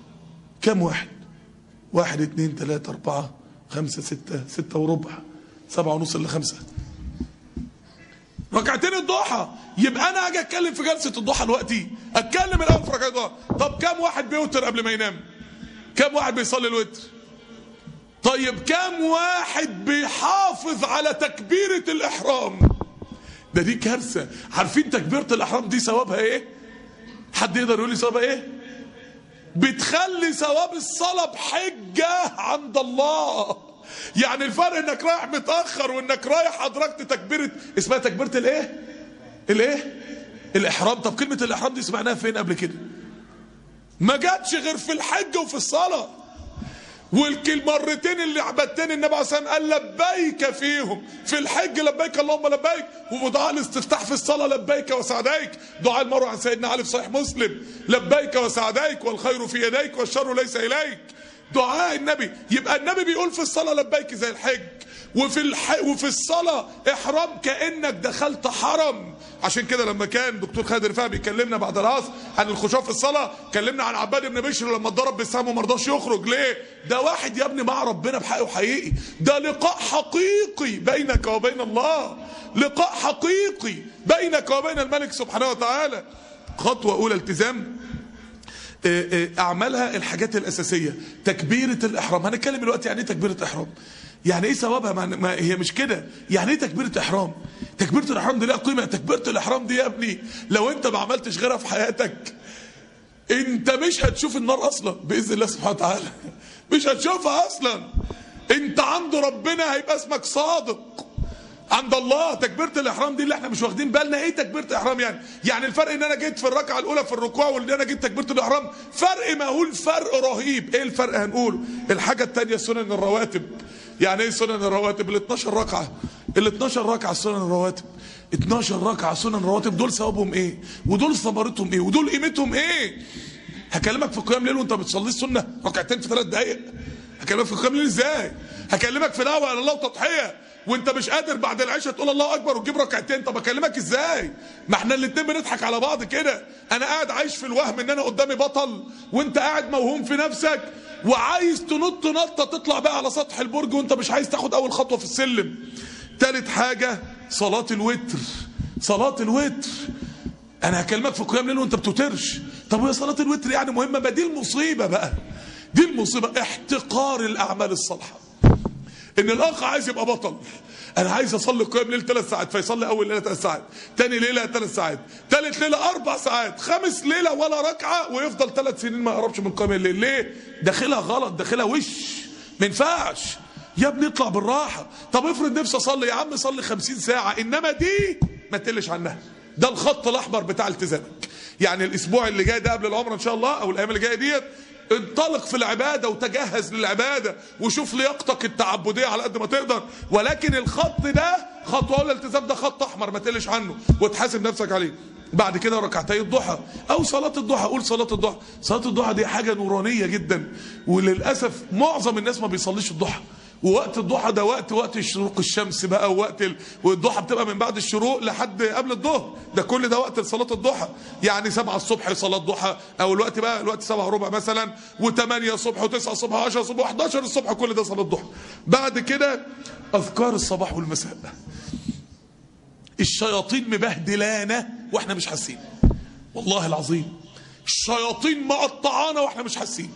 كم واحد واحد اتنين تلاتة اربعة خمسة ستة ستة وربع سبعة ونص الا خمسة ركعتين الضحى يبقى انا اجي اتكلم في جلسه الضحى دلوقتي اتكلم الاول في ركعتين الضحى طب كم واحد بيوتر قبل ما ينام كم واحد بيصلي الوتر طيب كم واحد بيحافظ على تكبيرة الإحرام ده دي كارثة عارفين تكبيرة الإحرام دي ثوابها إيه حد يقدر يقول لي ثوابها إيه بتخلي ثواب الصلاة بحجة عند الله يعني الفرق انك رايح متأخر وانك رايح أدركت تكبيرة اسمها تكبيرة الايه الايه الاحرام طب كلمة الاحرام دي سمعناها فين قبل كده ما جاتش غير في الحج وفي الصلاه والمرتين اللي عبدتين النبي عليه الصلاه والسلام قال لبيك فيهم في الحج لبيك اللهم لبيك ودعاء الاستفتاح في الصلاه لبيك وسعديك دعاء المروه عن سيدنا علي في صحيح مسلم لبيك وسعديك والخير في يديك والشر ليس اليك دعاء النبي يبقى النبي بيقول في الصلاه لبيك زي الحج وفي الح... وفي الصلاه احرام كانك دخلت حرم عشان كده لما كان دكتور خالد رفاعي بيكلمنا بعد العصر عن الخشوع في الصلاه كلمنا عن عباد بن بشر لما اتضرب بالسهم وما رضاش يخرج ليه ده واحد يا ابني مع ربنا بحقه حقيقي ده لقاء حقيقي بينك وبين الله لقاء حقيقي بينك وبين الملك سبحانه وتعالى خطوه اولى التزام اعمالها الحاجات الاساسيه تكبيره الاحرام هنتكلم دلوقتي يعني ايه تكبيره احرام يعني ايه ثوابها ما ما هي مش كده يعني ايه تكبيره احرام تكبيره الاحرام دي لها قيمه تكبيره الاحرام دي يا ابني لو انت ما عملتش غيرها في حياتك انت مش هتشوف النار اصلا باذن الله سبحانه وتعالى مش هتشوفها اصلا انت عند ربنا هيبقى اسمك صادق عند الله تكبيرة الإحرام دي اللي احنا مش واخدين بالنا ايه تكبيرة الإحرام يعني يعني الفرق ان انا جيت في الركعة الأولى في الركوع وان انا جيت تكبيرة الإحرام فرق مهول فرق رهيب ايه الفرق هنقوله الحاجة التانية سنن الرواتب يعني ايه سنن الرواتب ال 12 ركعة ال 12 ركعة سنن الرواتب 12 ركعه سنن رواتب دول ثوابهم ايه ودول ثمرتهم ايه ودول قيمتهم ايه هكلمك في قيام ليل وانت بتصلي السنه ركعتين في ثلاث دقائق هكلمك في قيام ليل ازاي هكلمك في دعوه على الله وتضحيه وانت مش قادر بعد العشاء تقول الله اكبر وتجيب ركعتين طب اكلمك ازاي ما احنا الاتنين بنضحك على بعض كده انا قاعد عايش في الوهم ان انا قدامي بطل وانت قاعد موهوم في نفسك وعايز تنط نطه تطلع بقى على سطح البرج وانت مش عايز تاخد اول خطوه في السلم تالت حاجه صلاه الوتر صلاه الوتر انا هكلمك في قيام ليل وانت بتوترش طب وهي صلاه الوتر يعني مهمه ما دي المصيبه بقى دي المصيبه احتقار الاعمال الصالحه ان الاخ عايز يبقى بطل انا عايز اصلي قيام ليل ثلاث ساعات فيصلي اول ليله ثلاث ساعات تاني ليله ثلاث ساعات ثالث ليله اربع ساعات خامس ليله ولا ركعه ويفضل ثلاث سنين ما يقربش من قيام الليل ليه داخلها غلط داخلها وش ما ينفعش يا ابني اطلع بالراحه طب افرض نفسي اصلي يا عم صلي خمسين ساعه انما دي ما تقلش عنها ده الخط الاحمر بتاع التزامك يعني الاسبوع اللي جاي ده قبل العمره ان شاء الله او الايام اللي جايه ديت انطلق في العبادة وتجهز للعبادة وشوف لياقتك التعبدية على قد ما تقدر ولكن الخط ده خطوة الالتزام ده خط أحمر ما تقلش عنه وتحاسب نفسك عليه بعد كده ركعتي الضحى او صلاه الضحى قول صلاه الضحى صلاه الضحى دي حاجه نورانيه جدا وللاسف معظم الناس ما بيصليش الضحى ووقت الضحى ده وقت وقت شروق الشمس بقى ووقت ال... والضحى بتبقى من بعد الشروق لحد قبل الظهر ده كل ده وقت صلاه الضحى يعني سبعة الصبح صلاه ضحى او الوقت بقى الوقت سبعة ربع مثلا و8 الصبح و9 الصبح و10 الصبح و11 الصبح كل ده صلاه ضحى بعد كده اذكار الصباح والمساء الشياطين مبهدلانا واحنا مش حاسين والله العظيم الشياطين مقطعانا واحنا مش حاسين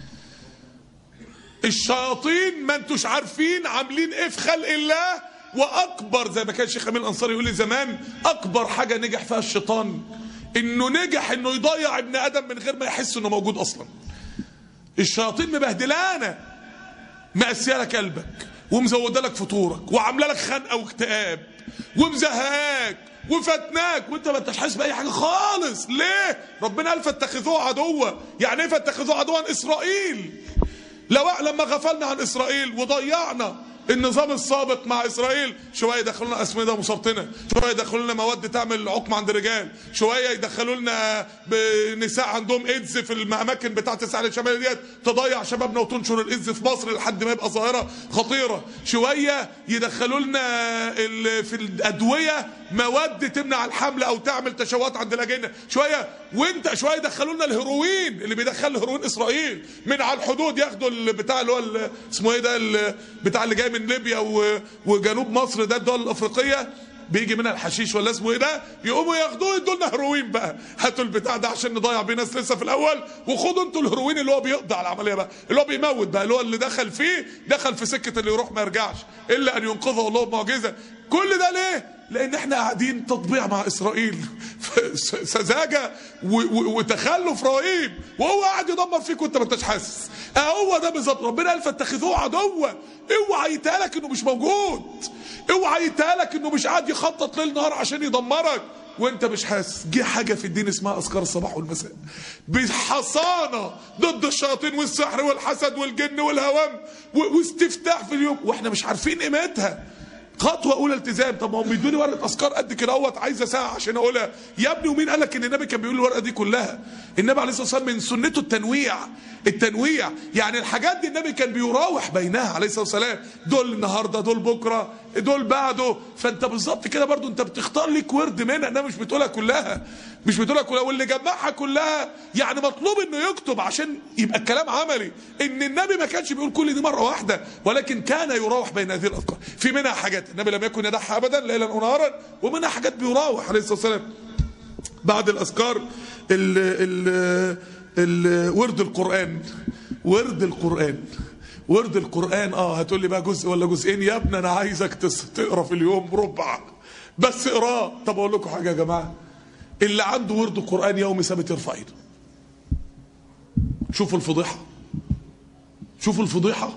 الشياطين ما انتوش عارفين عاملين ايه في خلق الله واكبر زي ما كان الشيخ امين الانصاري يقول لي زمان اكبر حاجه نجح فيها الشيطان انه نجح انه يضيع ابن ادم من غير ما يحس انه موجود اصلا الشياطين مبهدلانا مقسيه لك قلبك ومزوده لك فطورك وعامله لك خنقه واكتئاب ومزهقاك وفتناك وانت ما انتش حاسس باي حاجه خالص ليه ربنا قال فاتخذوه عدوا يعني ايه فاتخذوه عدوا اسرائيل لو لما غفلنا عن اسرائيل وضيعنا النظام السابق مع اسرائيل شويه يدخلوا لنا اسمده مسرطنه شويه يدخلوا لنا مواد تعمل عقم عند الرجال شويه يدخلوا لنا نساء عندهم ايدز في الاماكن بتاعه الساحل الشمالي ديت تضيع شبابنا وتنشر الايدز في مصر لحد ما يبقى ظاهره خطيره شويه يدخلوا لنا في الادويه مواد تمنع الحمل او تعمل تشوهات عند الاجنه شويه وانت شويه يدخلوا لنا الهيروين اللي بيدخل الهيروين اسرائيل من على الحدود ياخدوا البتاع اللي هو اسمه ايه ده بتاع اللي جاي من ليبيا وجنوب مصر ده الدول الافريقيه بيجي منها الحشيش ولا اسمه ايه ده يقوموا ياخدوه يدوا لنا هيروين بقى هاتوا البتاع ده عشان نضيع بيه ناس لسه في الاول وخدوا انتوا الهيروين اللي هو بيقضي على العمليه بقى اللي هو بيموت بقى اللي هو اللي دخل فيه دخل في سكه اللي يروح ما يرجعش الا ان ينقذه الله بمعجزه كل ده ليه لان احنا قاعدين تطبيع مع اسرائيل سذاجه وتخلف رهيب وهو قاعد يدمر فيك وانت ما انتش حاسس هو ده بالظبط ربنا قال فاتخذوه عدوا اوعى يتهالك انه مش موجود اوعى يتهالك انه مش قاعد يخطط ليل نهار عشان يدمرك وانت مش حاسس جه حاجه في الدين اسمها اذكار الصباح والمساء بحصانه ضد الشياطين والسحر والحسد والجن والهوام واستفتاح في اليوم واحنا مش عارفين قيمتها خطوه اولى التزام طب ما هم بيدوني ورقه اذكار قد كده اهوت عايزه ساعه عشان اقولها يا ابني ومين قال لك ان النبي كان بيقول الورقه دي كلها النبي عليه الصلاه والسلام من سنته التنويع التنويع يعني الحاجات دي النبي كان بيراوح بينها عليه الصلاه والسلام دول النهارده دول بكره دول بعده فانت بالظبط كده برضو انت بتختار لك ورد منها انها مش بتقولها كلها مش بتقولها كلها واللي جمعها كلها يعني مطلوب انه يكتب عشان يبقى الكلام عملي ان النبي ما كانش بيقول كل دي مره واحده ولكن كان يراوح بين هذه الاذكار في منها حاجات النبي لم يكن يدعها ابدا ليلا ونهارا ومنها حاجات بيراوح عليه الصلاه والسلام بعد الاذكار ال ال ال ورد القران ورد القران ورد القران اه هتقول لي بقى جزء ولا جزئين يا ابني انا عايزك تقرا في اليوم ربع بس اقراه طب اقول لكم حاجه يا جماعه اللي عنده ورد قران يومي ثابت يرفع ايده شوفوا الفضيحه شوفوا الفضيحه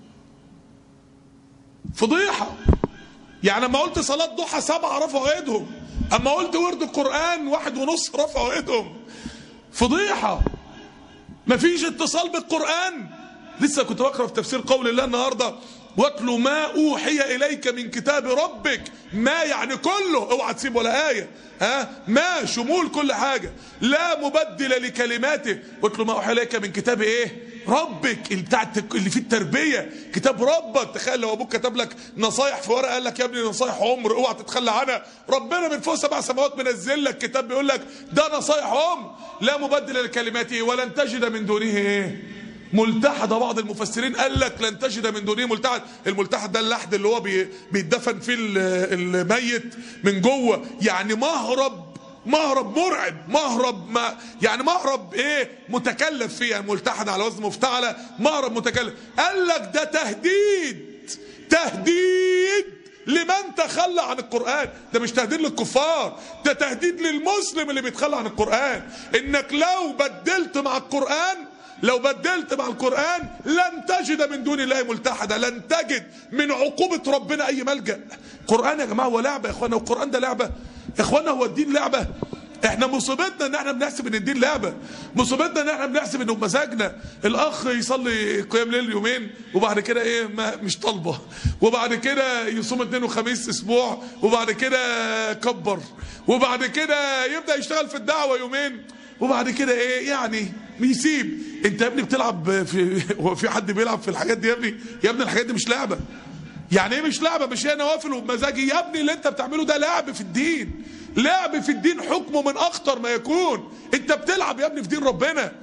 فضيحه يعني اما قلت صلاه ضحى سبعه رفعوا ايدهم اما قلت ورد القران واحد ونص رفعوا ايدهم فضيحه مفيش اتصال بالقران لسه كنت بقرا في تفسير قول الله النهارده واتل ما اوحي اليك من كتاب ربك ما يعني كله اوعى تسيب ولا ايه ها ما شمول كل حاجه لا مبدل لكلماته واتل ما اوحي اليك من كتاب ايه ربك اللي بتاع التك- اللي فيه التربيه كتاب ربك تخيل لو ابوك كتب لك نصايح في ورقه قال لك يا ابني نصايح عمر اوعى تتخلى عنها ربنا من فوق سبع سماوات منزل لك كتاب بيقول لك ده نصايح عمر لا مبدل لكلماته ولن تجد من دونه ايه ملتحد بعض المفسرين قال لك لن تجد من دونه ملتحد الملتحد ده اللحد اللي هو بي- بيتدفن فيه ال- الميت من جوه يعني مهرب مهرب مرعب مهرب ما يعني مهرب ايه متكلف فيه يعني ملتحد على وزن مفتعله مهرب متكلف قال لك ده تهديد تهديد لمن تخلى عن القرآن ده مش تهديد للكفار ده تهديد للمسلم اللي بيتخلى عن القرآن انك لو بدلت مع القرآن لو بدلت مع القرآن لن تجد من دون الله ملتحدا لن تجد من عقوبة ربنا أي ملجأ قرآن يا جماعة هو لعبة يا إخوانا والقرآن ده لعبة يا إخوانا هو الدين لعبة احنا مصيبتنا ان احنا بنحسب ان الدين لعبه مصيبتنا ان احنا بنحسب انه بمزاجنا الاخ يصلي قيام ليل يومين وبعد كده ايه ما مش طالبه وبعد كده يصوم اثنين وخميس اسبوع وبعد كده كبر وبعد كده يبدا يشتغل في الدعوه يومين وبعد كده ايه يعني بيسيب انت يا ابني بتلعب في هو في حد بيلعب في الحاجات دي يا ابني يا ابني الحاجات دي مش لعبه يعني ايه مش لعبه مش هي نوافل وبمزاجي يا ابني اللي انت بتعمله ده لعب في الدين لعب في الدين حكمه من اخطر ما يكون انت بتلعب يا ابني في دين ربنا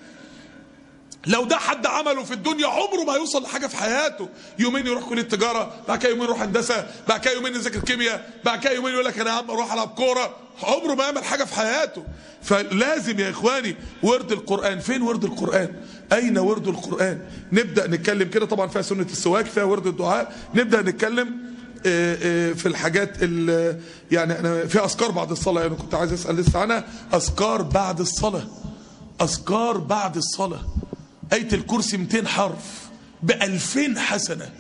لو ده حد عمله في الدنيا عمره ما هيوصل لحاجه في حياته يومين يروح كليه تجاره بعد كده يومين يروح هندسه بعد كده يومين يذاكر كيمياء بعد كده يومين يقول لك انا يا عم اروح العب كوره عمره ما يعمل حاجه في حياته فلازم يا اخواني ورد القران فين ورد القران اين ورد القران نبدا نتكلم كده طبعا فيها سنه السواك فيها ورد الدعاء نبدا نتكلم آه، آه، في الحاجات ال- يعني انا في اذكار بعد الصلاه يعني كنت عايز اسال لسه عنها اذكار بعد الصلاه اذكار بعد الصلاه آية الكرسي 200 حرف ب 2000 حسنة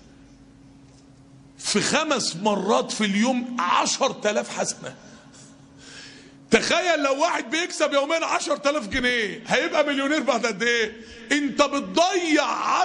في خمس مرات في اليوم 10000 حسنة تخيل لو واحد بيكسب يومين 10000 جنيه هيبقى مليونير بعد قد ايه انت بتضيع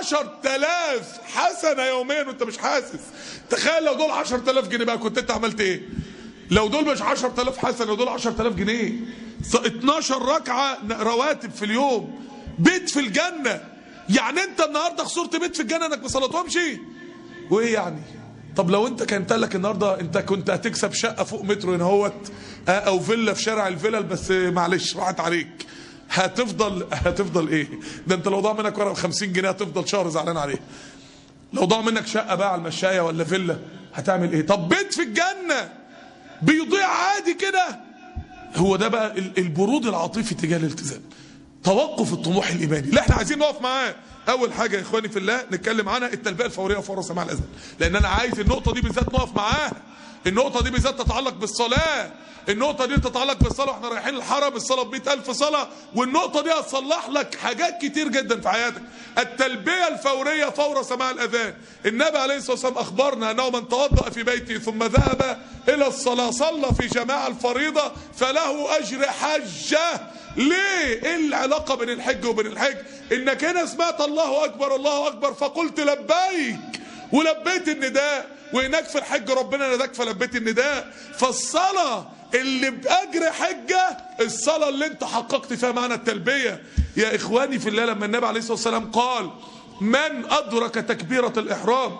10000 حسنة يوميا وانت مش حاسس تخيل لو دول 10000 جنيه بقى كنت انت عملت ايه لو دول مش 10000 حسنة لو دول 10000 جنيه س- 12 ركعة رواتب في اليوم بيت في الجنة يعني انت النهاردة خسرت بيت في الجنة انك ما صليتهمش وايه يعني طب لو انت كانت لك النهارده انت كنت هتكسب شقه فوق مترو هنا اهوت اه، او فيلا في شارع الفلل بس معلش راحت عليك هتفضل هتفضل ايه ده انت لو ضاع منك ورقه ب 50 جنيه هتفضل شهر زعلان عليه لو ضاع منك شقه بقى على المشايه ولا فيلا هتعمل ايه طب بيت في الجنه بيضيع عادي كده هو ده بقى ال- البرود العاطفي تجاه الالتزام توقف الطموح الايماني اللي احنا عايزين نقف معاه اول حاجه يا اخواني في الله نتكلم عنها التلبيه الفوريه وفور سماع الاذان لان انا عايز النقطه دي بالذات نقف معاها النقطه دي بالذات تتعلق بالصلاه النقطة دي تتعلق بالصلاة واحنا رايحين الحرم الصلاة ب ألف صلاة والنقطة دي هتصلح لك حاجات كتير جدا في حياتك التلبية الفورية فور سماع الأذان النبي عليه الصلاة والسلام أخبرنا أنه من توضأ في بيته ثم ذهب إلى الصلاة صلى في جماعة الفريضة فله أجر حجة ليه ايه العلاقة بين الحج وبين الحج انك هنا سمعت الله اكبر الله اكبر فقلت لبيك ولبيت النداء وهناك في الحج ربنا نداك فلبيت النداء فالصلاة اللي بأجر حجة الصلاة اللي انت حققت فيها معنى التلبية يا اخواني في الله لما النبي عليه الصلاة والسلام قال من أدرك تكبيرة الإحرام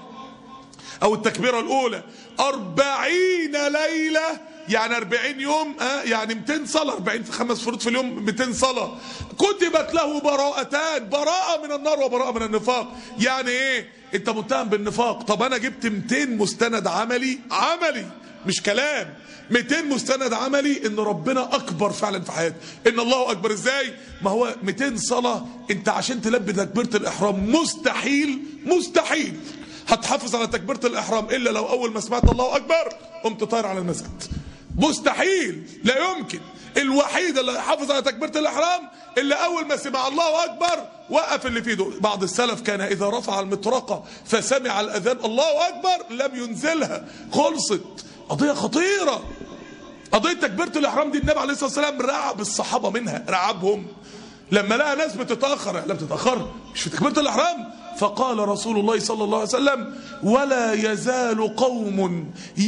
أو التكبيرة الأولى أربعين ليلة يعني 40 يوم آه يعني 200 صلاة 40 في خمس فروض في اليوم 200 صلاة كتبت له براءتان براءة من النار وبراءة من النفاق يعني ايه انت متهم بالنفاق طب انا جبت 200 مستند عملي عملي مش كلام 200 مستند عملي ان ربنا اكبر فعلا في حياتي ان الله اكبر ازاي ما هو 200 صلاة انت عشان تلبي تكبيرة الاحرام مستحيل مستحيل هتحافظ على تكبيرة الإحرام إلا لو أول ما سمعت الله أكبر قمت طاير على المسجد مستحيل لا يمكن الوحيد اللي يحافظ على تكبيرة الإحرام اللي أول ما سمع الله أكبر وقف اللي في ايده بعض السلف كان إذا رفع المطرقة فسمع الأذان الله أكبر لم ينزلها خلصت قضية خطيرة قضية تكبيرة الإحرام دي النبي عليه الصلاة والسلام رعب الصحابة منها رعبهم لما لقى ناس بتتأخر لا بتتأخر مش في تكبيرة الإحرام فقال رسول الله صلى الله عليه وسلم ولا يزال قوم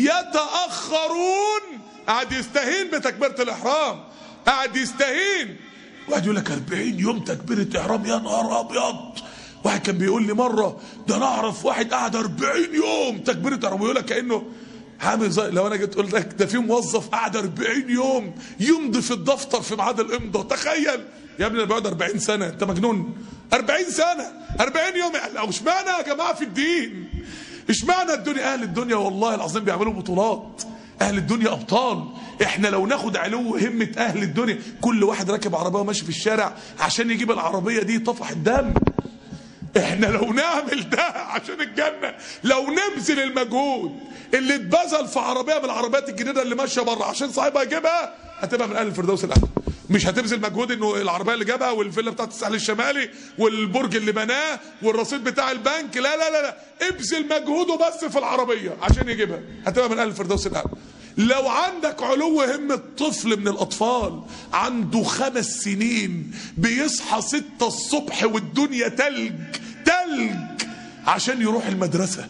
يتأخرون قاعد يستهين بتكبيرة الإحرام قاعد يستهين واحد يقول لك 40 يوم تكبيرة إحرام يا نهار أبيض واحد كان بيقول لي مرة ده أنا أعرف واحد قعد 40 يوم تكبيرة إحرام ويقول لك كأنه عامل زي لو انا جيت قلت لك ده في موظف قعد 40 يوم يمضي في الدفتر في ميعاد الامضاء تخيل يا ابني انا بقعد 40 سنه انت مجنون 40 سنه 40 يوم يعني اشمعنى يا جماعه في الدين اشمعنى الدنيا اهل الدنيا والله العظيم بيعملوا بطولات اهل الدنيا ابطال احنا لو ناخد علو همه اهل الدنيا كل واحد راكب عربيه وماشي في الشارع عشان يجيب العربيه دي طفح الدم احنا لو نعمل ده عشان الجنة لو نبذل المجهود اللي اتبذل في عربية من العربيات الجديدة اللي ماشية بره عشان صاحبها يجيبها هتبقى من اهل الفردوس الاعلى مش هتبذل مجهود انه العربيه اللي جابها والفيلا بتاعت الساحل الشمالي والبرج اللي بناه والرصيد بتاع البنك لا لا لا لا ابذل مجهوده بس في العربيه عشان يجيبها هتبقى من اهل الفردوس الاعلى لو عندك علو همة طفل من الأطفال عنده خمس سنين بيصحى ستة الصبح والدنيا تلج تلج عشان يروح المدرسة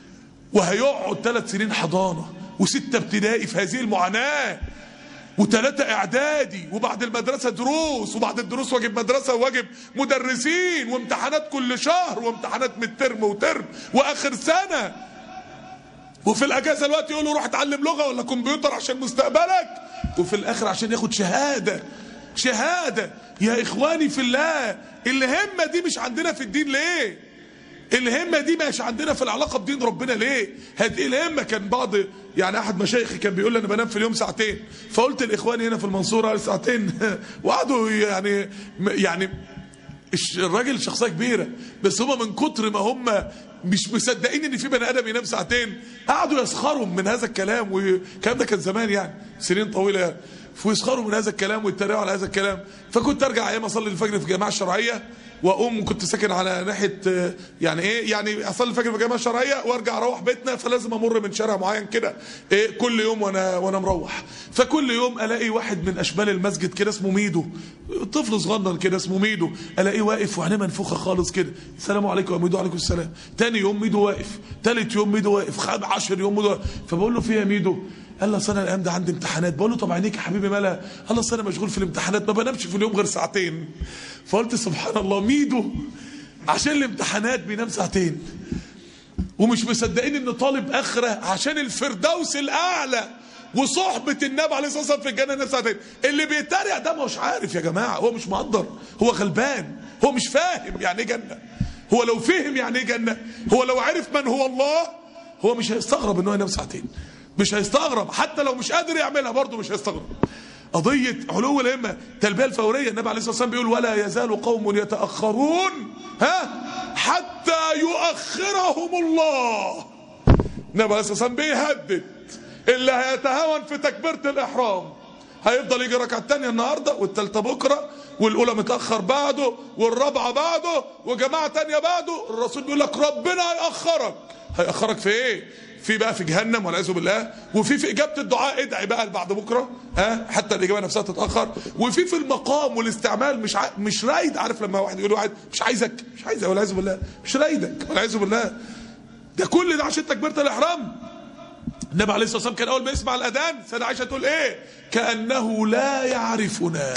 وهيقعد ثلاث سنين حضانة وستة ابتدائي في هذه المعاناة وثلاثة إعدادي وبعد المدرسة دروس وبعد الدروس واجب مدرسة وواجب مدرسين وامتحانات كل شهر وامتحانات من ترم وترم وآخر سنة وفي الاجازه الوقت يقول له روح اتعلم لغه ولا كمبيوتر عشان مستقبلك وفي الاخر عشان ياخد شهاده شهاده يا اخواني في الله الهمه دي مش عندنا في الدين ليه الهمه دي مش عندنا في العلاقه بدين ربنا ليه هذه الهمه كان بعض يعني احد مشايخي كان بيقول لي انا بنام في اليوم ساعتين فقلت لاخواني هنا في المنصوره ساعتين وقعدوا يعني يعني الش- الراجل شخصيه كبيره بس هم من كتر ما هم مش مصدقين ان في بني ادم ينام ساعتين قعدوا يسخروا من هذا الكلام والكلام ده كان زمان يعني سنين طويله يعني ويسخروا من هذا الكلام ويتريقوا على هذا الكلام فكنت ارجع ايام اصلي الفجر في الجماعه الشرعيه واقوم كنت ساكن على ناحيه آه، يعني ايه يعني اصلي الفجر في الجامعه الشرعيه وارجع اروح بيتنا فلازم امر من شارع معين كده إيه كل يوم وانا وانا مروح فكل يوم الاقي واحد من اشبال المسجد كده اسمه ميدو طفل صغنن كده اسمه ميدو الاقيه واقف وعينيه منفوخه خالص كده السلام عليكم يا ميدو عليكم السلام تاني يوم ميدو واقف تالت يوم ميدو واقف خد 10 يوم ميدو واقف. فبقول له في يا ميدو قال لي اصل انا الايام ده عندي امتحانات بقول له طب عينيك يا حبيبي مالها قال لي اصل انا مشغول في الامتحانات ما بنامش في اليوم غير ساعتين فقلت سبحان الله ميدو عشان الامتحانات بينام ساعتين ومش مصدقين ان طالب اخره عشان الفردوس الاعلى وصحبة النبي عليه الصلاة والسلام في الجنة نفس ساعتين اللي بيتريق ده مش عارف يا جماعة هو مش مقدر هو غلبان هو مش فاهم يعني ايه جنة هو لو فهم يعني ايه جنة هو لو عرف من هو الله هو مش هيستغرب ان هو ينام ساعتين مش هيستغرب حتى لو مش قادر يعملها برضه مش هيستغرب قضية علو الهمة التلبية الفورية النبي عليه الصلاة والسلام بيقول ولا يزال قوم يتأخرون ها حتى يؤخرهم الله النبي عليه الصلاة والسلام بيهدد اللي هيتهاون في تكبيرة الإحرام هيفضل يجي ركعة تانية النهاردة والتالتة بكرة والأولى متأخر بعده والرابعة بعده وجماعة تانية بعده الرسول بيقول لك ربنا هيأخرك هيأخرك في إيه؟ في بقى في جهنم والعياذ بالله وفي في اجابه الدعاء ادعي بقى بعد بكره ها حتى الاجابه نفسها تتاخر وفي في المقام والاستعمال مش ع... مش رايد عارف لما واحد يقول واحد مش عايزك مش عايزك والعياذ بالله مش رايدك والعياذ بالله ده كل ده عشان تكبيره الاحرام النبي عليه الصلاه والسلام كان اول ما يسمع الاذان سيدة عائشه تقول ايه كانه لا يعرفنا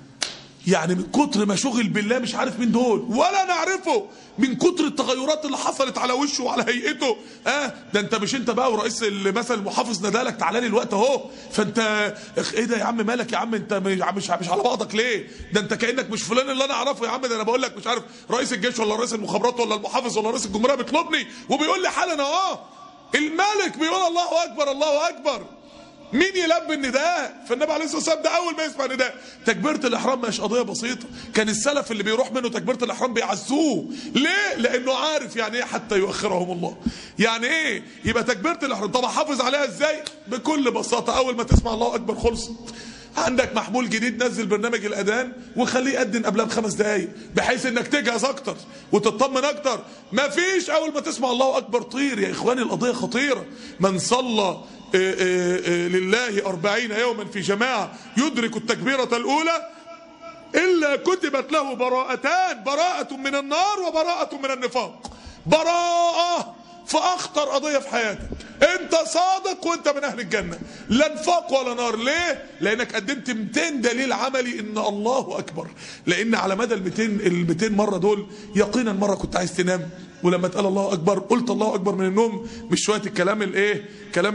يعني من كتر ما شغل بالله مش عارف مين دول ولا نعرفه من كتر التغيرات اللي حصلت على وشه وعلى هيئته اه ده انت مش انت بقى ورئيس ال- مثلا المحافظ نادالك تعالى لي الوقت اهو فانت اخ ايه ده يا عم مالك يا عم انت مش مش مش على بعضك ليه ده انت كانك مش فلان اللي انا اعرفه يا عم ده انا بقول لك مش عارف رئيس الجيش ولا رئيس المخابرات ولا المحافظ ولا رئيس الجمهوريه بيطلبني وبيقول لي حالا اهو الملك بيقول الله اكبر الله اكبر مين يلبي النداء فالنبي عليه الصلاه والسلام ده اول ما يسمع نداء تكبيره الاحرام مش قضيه بسيطه كان السلف اللي بيروح منه تكبيره الاحرام بيعزوه ليه لانه عارف يعني ايه حتى يؤخرهم الله يعني ايه يبقى تكبيره الاحرام طب احافظ عليها ازاي بكل بساطه اول ما تسمع الله اكبر خلصت عندك محمول جديد نزل برنامج الاذان وخليه يأذن قبلها بخمس دقايق بحيث انك تجهز اكتر وتطمن اكتر مفيش اول ما تسمع الله اكبر طير يا اخواني القضيه خطيره من صلى آه، آه، آه، لله أربعين يوما في جماعة يدرك التكبيرة الأولى الا كتبت له براءتان براءة من النار وبراءة من النفاق براءة في اخطر قضية في حياتك انت صادق وانت من اهل الجنة لا نفاق ولا نار ليه لانك قدمت 200 دليل عملي ان الله اكبر لان على مدى ال 200 ال 200 مرة دول يقينا مرة كنت عايز تنام ولما تقال الله اكبر قلت الله اكبر من النوم مش شويه الكلام الايه كلام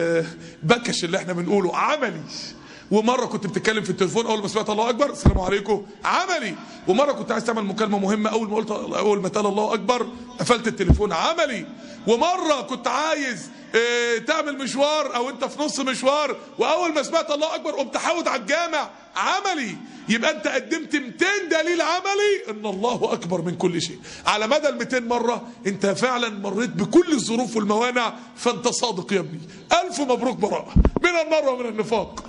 البكش اللي احنا بنقوله عملي ومره كنت بتتكلم في التليفون اول ما سمعت الله اكبر السلام عليكم عملي ومره كنت عايز تعمل مكالمه مهمه اول ما قلت اول ما قال الله اكبر قفلت التليفون عملي ومره كنت عايز اه تعمل مشوار او انت في نص مشوار واول ما سمعت الله اكبر قمت حاود على الجامع عملي يبقى انت قدمت 200 دليل عملي ان الله اكبر من كل شيء على مدى ال 200 مره انت فعلا مريت بكل الظروف والموانع فانت صادق يا ابني الف مبروك براءه من النار ومن النفاق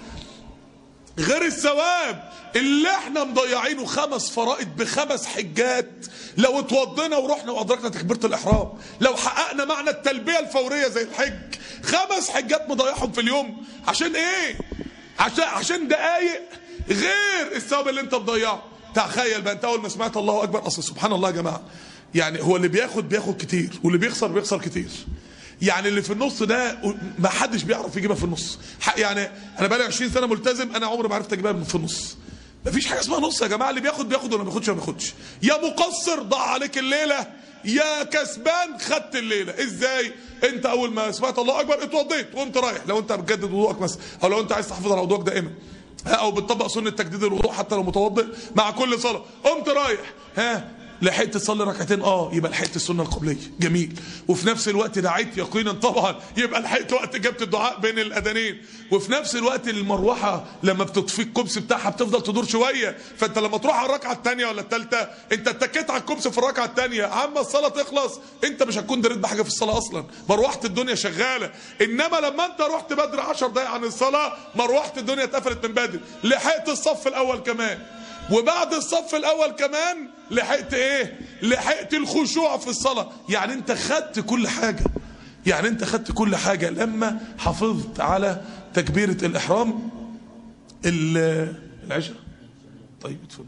غير الثواب اللي احنا مضيعينه خمس فرائض بخمس حجات لو اتوضينا ورحنا وادركنا تكبيره الاحرام لو حققنا معنى التلبيه الفوريه زي الحج خمس حجات مضيعهم في اليوم عشان ايه عشان عشان دقايق غير الثواب اللي انت مضيعه تخيل بقى انت اول ما سمعت الله اكبر اصل سبحان الله يا جماعه يعني هو اللي بياخد بياخد كتير واللي بيخسر بيخسر كتير يعني اللي في النص ده ما حدش بيعرف يجيبها في النص يعني انا بقالي 20 سنه ملتزم انا عمري ما عرفت اجيبها في النص مفيش حاجه اسمها نص يا جماعه اللي بياخد بياخد ولا ما بياخدش ما بياخدش يا مقصر ضاع عليك الليله يا كسبان خدت الليله ازاي انت اول ما سمعت الله اكبر اتوضيت وانت رايح لو انت بتجدد وضوءك مثلا او لو انت عايز تحافظ على وضوءك دائما او بتطبق سنه تجديد الوضوء حتى لو متوضئ مع كل صلاه قمت رايح ها لحقت تصلي ركعتين اه يبقى لحقت السنه القبليه جميل وفي نفس الوقت دعيت يقينا طبعا يبقى لحقت وقت اجابه الدعاء بين الاذانين وفي نفس الوقت المروحه لما بتطفي الكبس بتاعها بتفضل تدور شويه فانت لما تروح على الركعه الثانيه ولا الثالثه انت اتكيت على الكبس في الركعه الثانيه عما الصلاه تخلص انت مش هتكون دريت بحاجه في الصلاه اصلا مروحه الدنيا شغاله انما لما انت رحت بدري 10 دقائق عن الصلاه مروحه الدنيا اتقفلت من بدري لحقت الصف الاول كمان وبعد الصف الاول كمان لحقت ايه لحقت الخشوع في الصلاة يعني انت خدت كل حاجة يعني انت خدت كل حاجة لما حافظت على تكبيرة الاحرام العشاء طيب اتفضل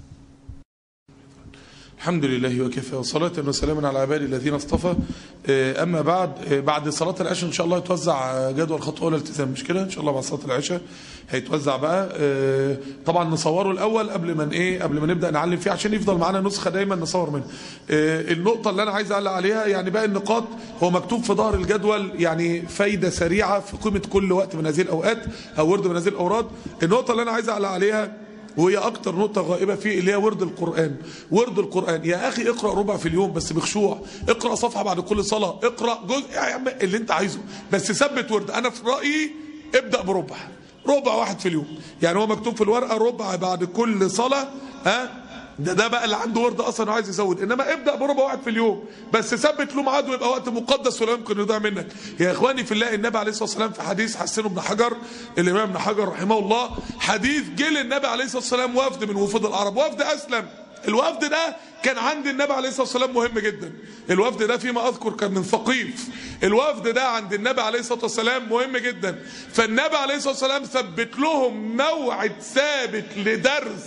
الحمد لله وكفى وصلاة وسلاما على عبادي الذين اصطفى أما بعد بعد صلاة العشاء إن شاء الله يتوزع جدول خطوة أولى الالتزام مش كده إن شاء الله بعد صلاة العشاء هيتوزع بقى طبعا نصوره الأول قبل ما إيه قبل ما نبدأ نعلم فيه عشان يفضل معانا نسخة دايما نصور منها النقطة اللي أنا عايز أعلق عليها يعني باقي النقاط هو مكتوب في ظهر الجدول يعني فايدة سريعة في قيمة كل وقت من هذه الأوقات أو ورد من هذه الأوراد النقطة اللي أنا عايز أعلق عليها وهي اكتر نقطة غائبة فيه اللي هي ورد القرآن ورد القرآن يا اخي اقرأ ربع في اليوم بس بخشوع اقرأ صفحة بعد كل صلاة اقرأ جزء يا عم اللي انت عايزه بس ثبت ورد انا في رأيي ابدأ بربع ربع واحد في اليوم يعني هو مكتوب في الورقة ربع بعد كل صلاة ها ده ده بقى اللي عنده ورد اصلا وعايز يزود انما ابدا بربع واحد في اليوم بس ثبت له ميعاد ويبقى وقت مقدس ولا يمكن يضيع منك يا اخواني في الله النبي عليه الصلاه والسلام في حديث حسنه ابن حجر الامام ابن حجر رحمه الله حديث جه للنبي عليه الصلاه والسلام وفد من وفود العرب وفد اسلم الوفد ده كان عند النبي عليه الصلاه والسلام مهم جدا الوفد ده فيما اذكر كان من ثقيف الوفد ده عند النبي عليه الصلاه والسلام مهم جدا فالنبي عليه الصلاه والسلام ثبت لهم موعد ثابت لدرس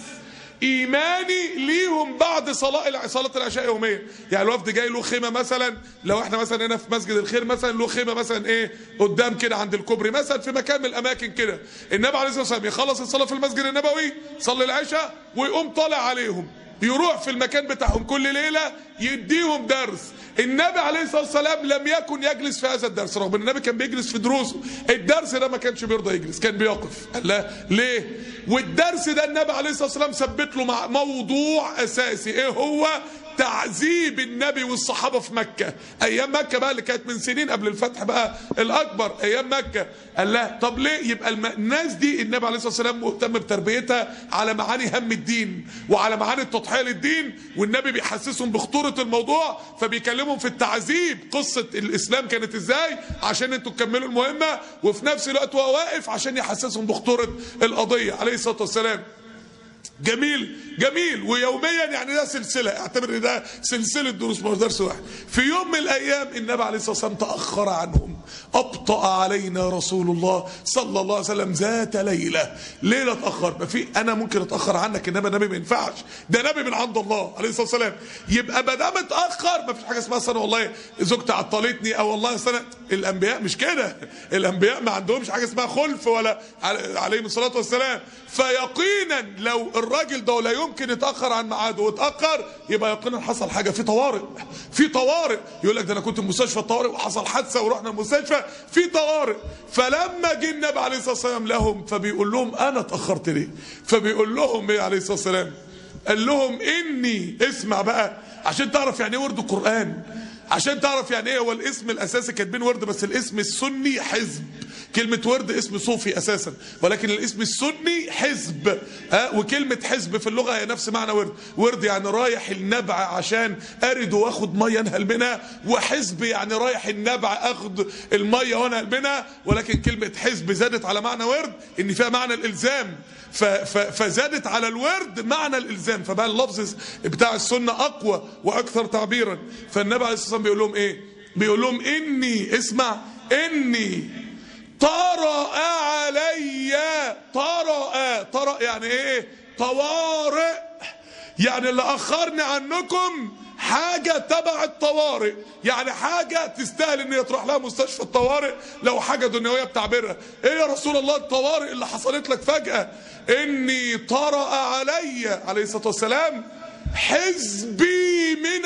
ايماني ليهم بعد صلاه صلاه العشاء يوميا يعني الوفد جاي له خيمه مثلا لو احنا مثلا هنا في مسجد الخير مثلا له خيمه مثلا ايه قدام كده عند الكوبري مثلا في مكان من الاماكن كده النبي عليه الصلاه والسلام يخلص الصلاه في المسجد النبوي صلي العشاء ويقوم طالع عليهم يروح في المكان بتاعهم كل ليله يديهم درس النبي عليه الصلاه والسلام لم يكن يجلس في هذا الدرس رغم ان النبي كان بيجلس في دروسه الدرس ده ما كانش بيرضى يجلس كان بيقف قال لا ليه والدرس ده النبي عليه الصلاه والسلام ثبت له مع موضوع اساسي ايه هو تعذيب النبي والصحابه في مكه ايام مكه بقى اللي كانت من سنين قبل الفتح بقى الاكبر ايام مكه قال لا طب ليه يبقى الم... الناس دي النبي عليه الصلاه والسلام مهتم بتربيتها على معاني هم الدين وعلى معاني التضحيه للدين والنبي بيحسسهم بخطوره الموضوع فبيكلمهم في التعذيب قصه الاسلام كانت ازاي عشان انتوا تكملوا المهمه وفي نفس الوقت هو واقف عشان يحسسهم بخطوره القضيه عليه الصلاه والسلام جميل جميل ويوميا يعني ده سلسله اعتبر ان ده سلسله دروس مش درس واحد في يوم من الايام النبي عليه الصلاه والسلام تاخر عنهم ابطا علينا رسول الله صلى الله عليه وسلم ذات ليله ليله اتاخر ما في انا ممكن اتاخر عنك انما نبي ما ينفعش ده نبي من عند الله عليه الصلاه والسلام يبقى ما دام اتاخر ما فيش حاجه اسمها سنه والله زوجتي عطلتني او والله سنه الانبياء مش كده الانبياء ما عندهمش حاجه اسمها خلف ولا على- عليهم الصلاه والسلام فيقينا لو الراجل ده لا يمكن يتاخر عن ميعاده واتاخر يبقى يقينا حصل حاجه في طوارئ في طوارئ يقول لك ده انا كنت في مستشفى الطوارئ وحصل حادثه ورحنا المستشفى في طوارئ فلما جه النبي عليه الصلاه والسلام لهم فبيقول لهم انا اتاخرت ليه فبيقول لهم ايه عليه الصلاه والسلام قال لهم اني اسمع بقى عشان تعرف يعني ايه ورد القران عشان تعرف يعني ايه هو الاسم الاساسي كاتبين ورد بس الاسم السني حزب كلمة ورد اسم صوفي اساسا ولكن الاسم السني حزب ها وكلمة حزب في اللغة هي نفس معنى ورد ورد يعني رايح النبع عشان ارد واخد مية انهل منها وحزب يعني رايح النبع اخد المية وانهل منها ولكن كلمة حزب زادت على معنى ورد ان فيها معنى الالزام ف- ف- فزادت على الورد معنى الالزام فبقى اللفظ بتاع السنه اقوى واكثر تعبيرا فالنبي عليه الصلاه والسلام بيقول لهم ايه بيقول لهم اني اسمع اني طرأ علي طرأ طرأ يعني ايه طوارئ يعني اللي اخرني عنكم حاجة تبع الطوارئ يعني حاجة تستاهل ان هي تروح لها مستشفى الطوارئ لو حاجة دنيوية بتعبيرها ايه يا رسول الله الطوارئ اللي حصلت لك فجأة اني طرأ علي عليه الصلاة والسلام حزبي من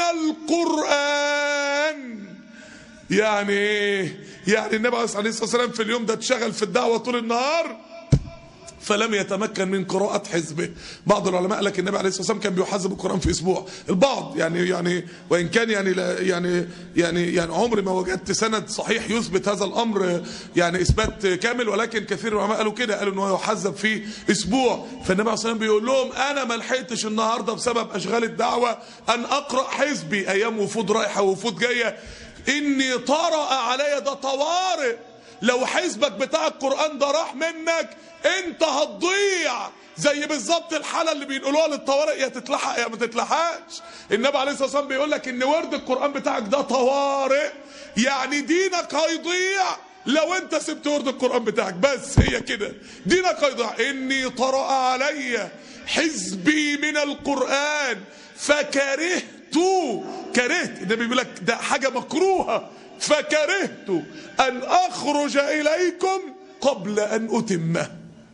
القرآن يعني ايه يعني النبي عليه الصلاة والسلام في اليوم ده اتشغل في الدعوة طول النهار فلم يتمكن من قراءة حزبه بعض العلماء قال لك النبي عليه الصلاة والسلام كان بيحزب القرآن في أسبوع البعض يعني يعني وإن كان يعني لا يعني يعني يعني عمري ما وجدت سند صحيح يثبت هذا الأمر يعني إثبات كامل ولكن كثير من العلماء قالوا كده قالوا إن هو يحزب في أسبوع فالنبي عليه الصلاة والسلام بيقول لهم أنا ما لحقتش النهاردة بسبب أشغال الدعوة أن أقرأ حزبي أيام وفود رايحة ووفود جاية إني طرأ علي ده طوارئ لو حزبك بتاع القرآن ده راح منك انت هتضيع زي بالظبط الحالة اللي بينقلوها للطوارئ يا تتلحق يا ما تتلحقش النبي عليه الصلاة والسلام بيقول لك ان ورد القرآن بتاعك ده طوارئ يعني دينك هيضيع لو انت سبت ورد القرآن بتاعك بس هي كده دينك هيضيع اني طرأ علي حزبي من القرآن فكرهت كرهت النبي بيقول لك ده حاجة مكروهة فكرهت أن أخرج إليكم قبل أن أتمه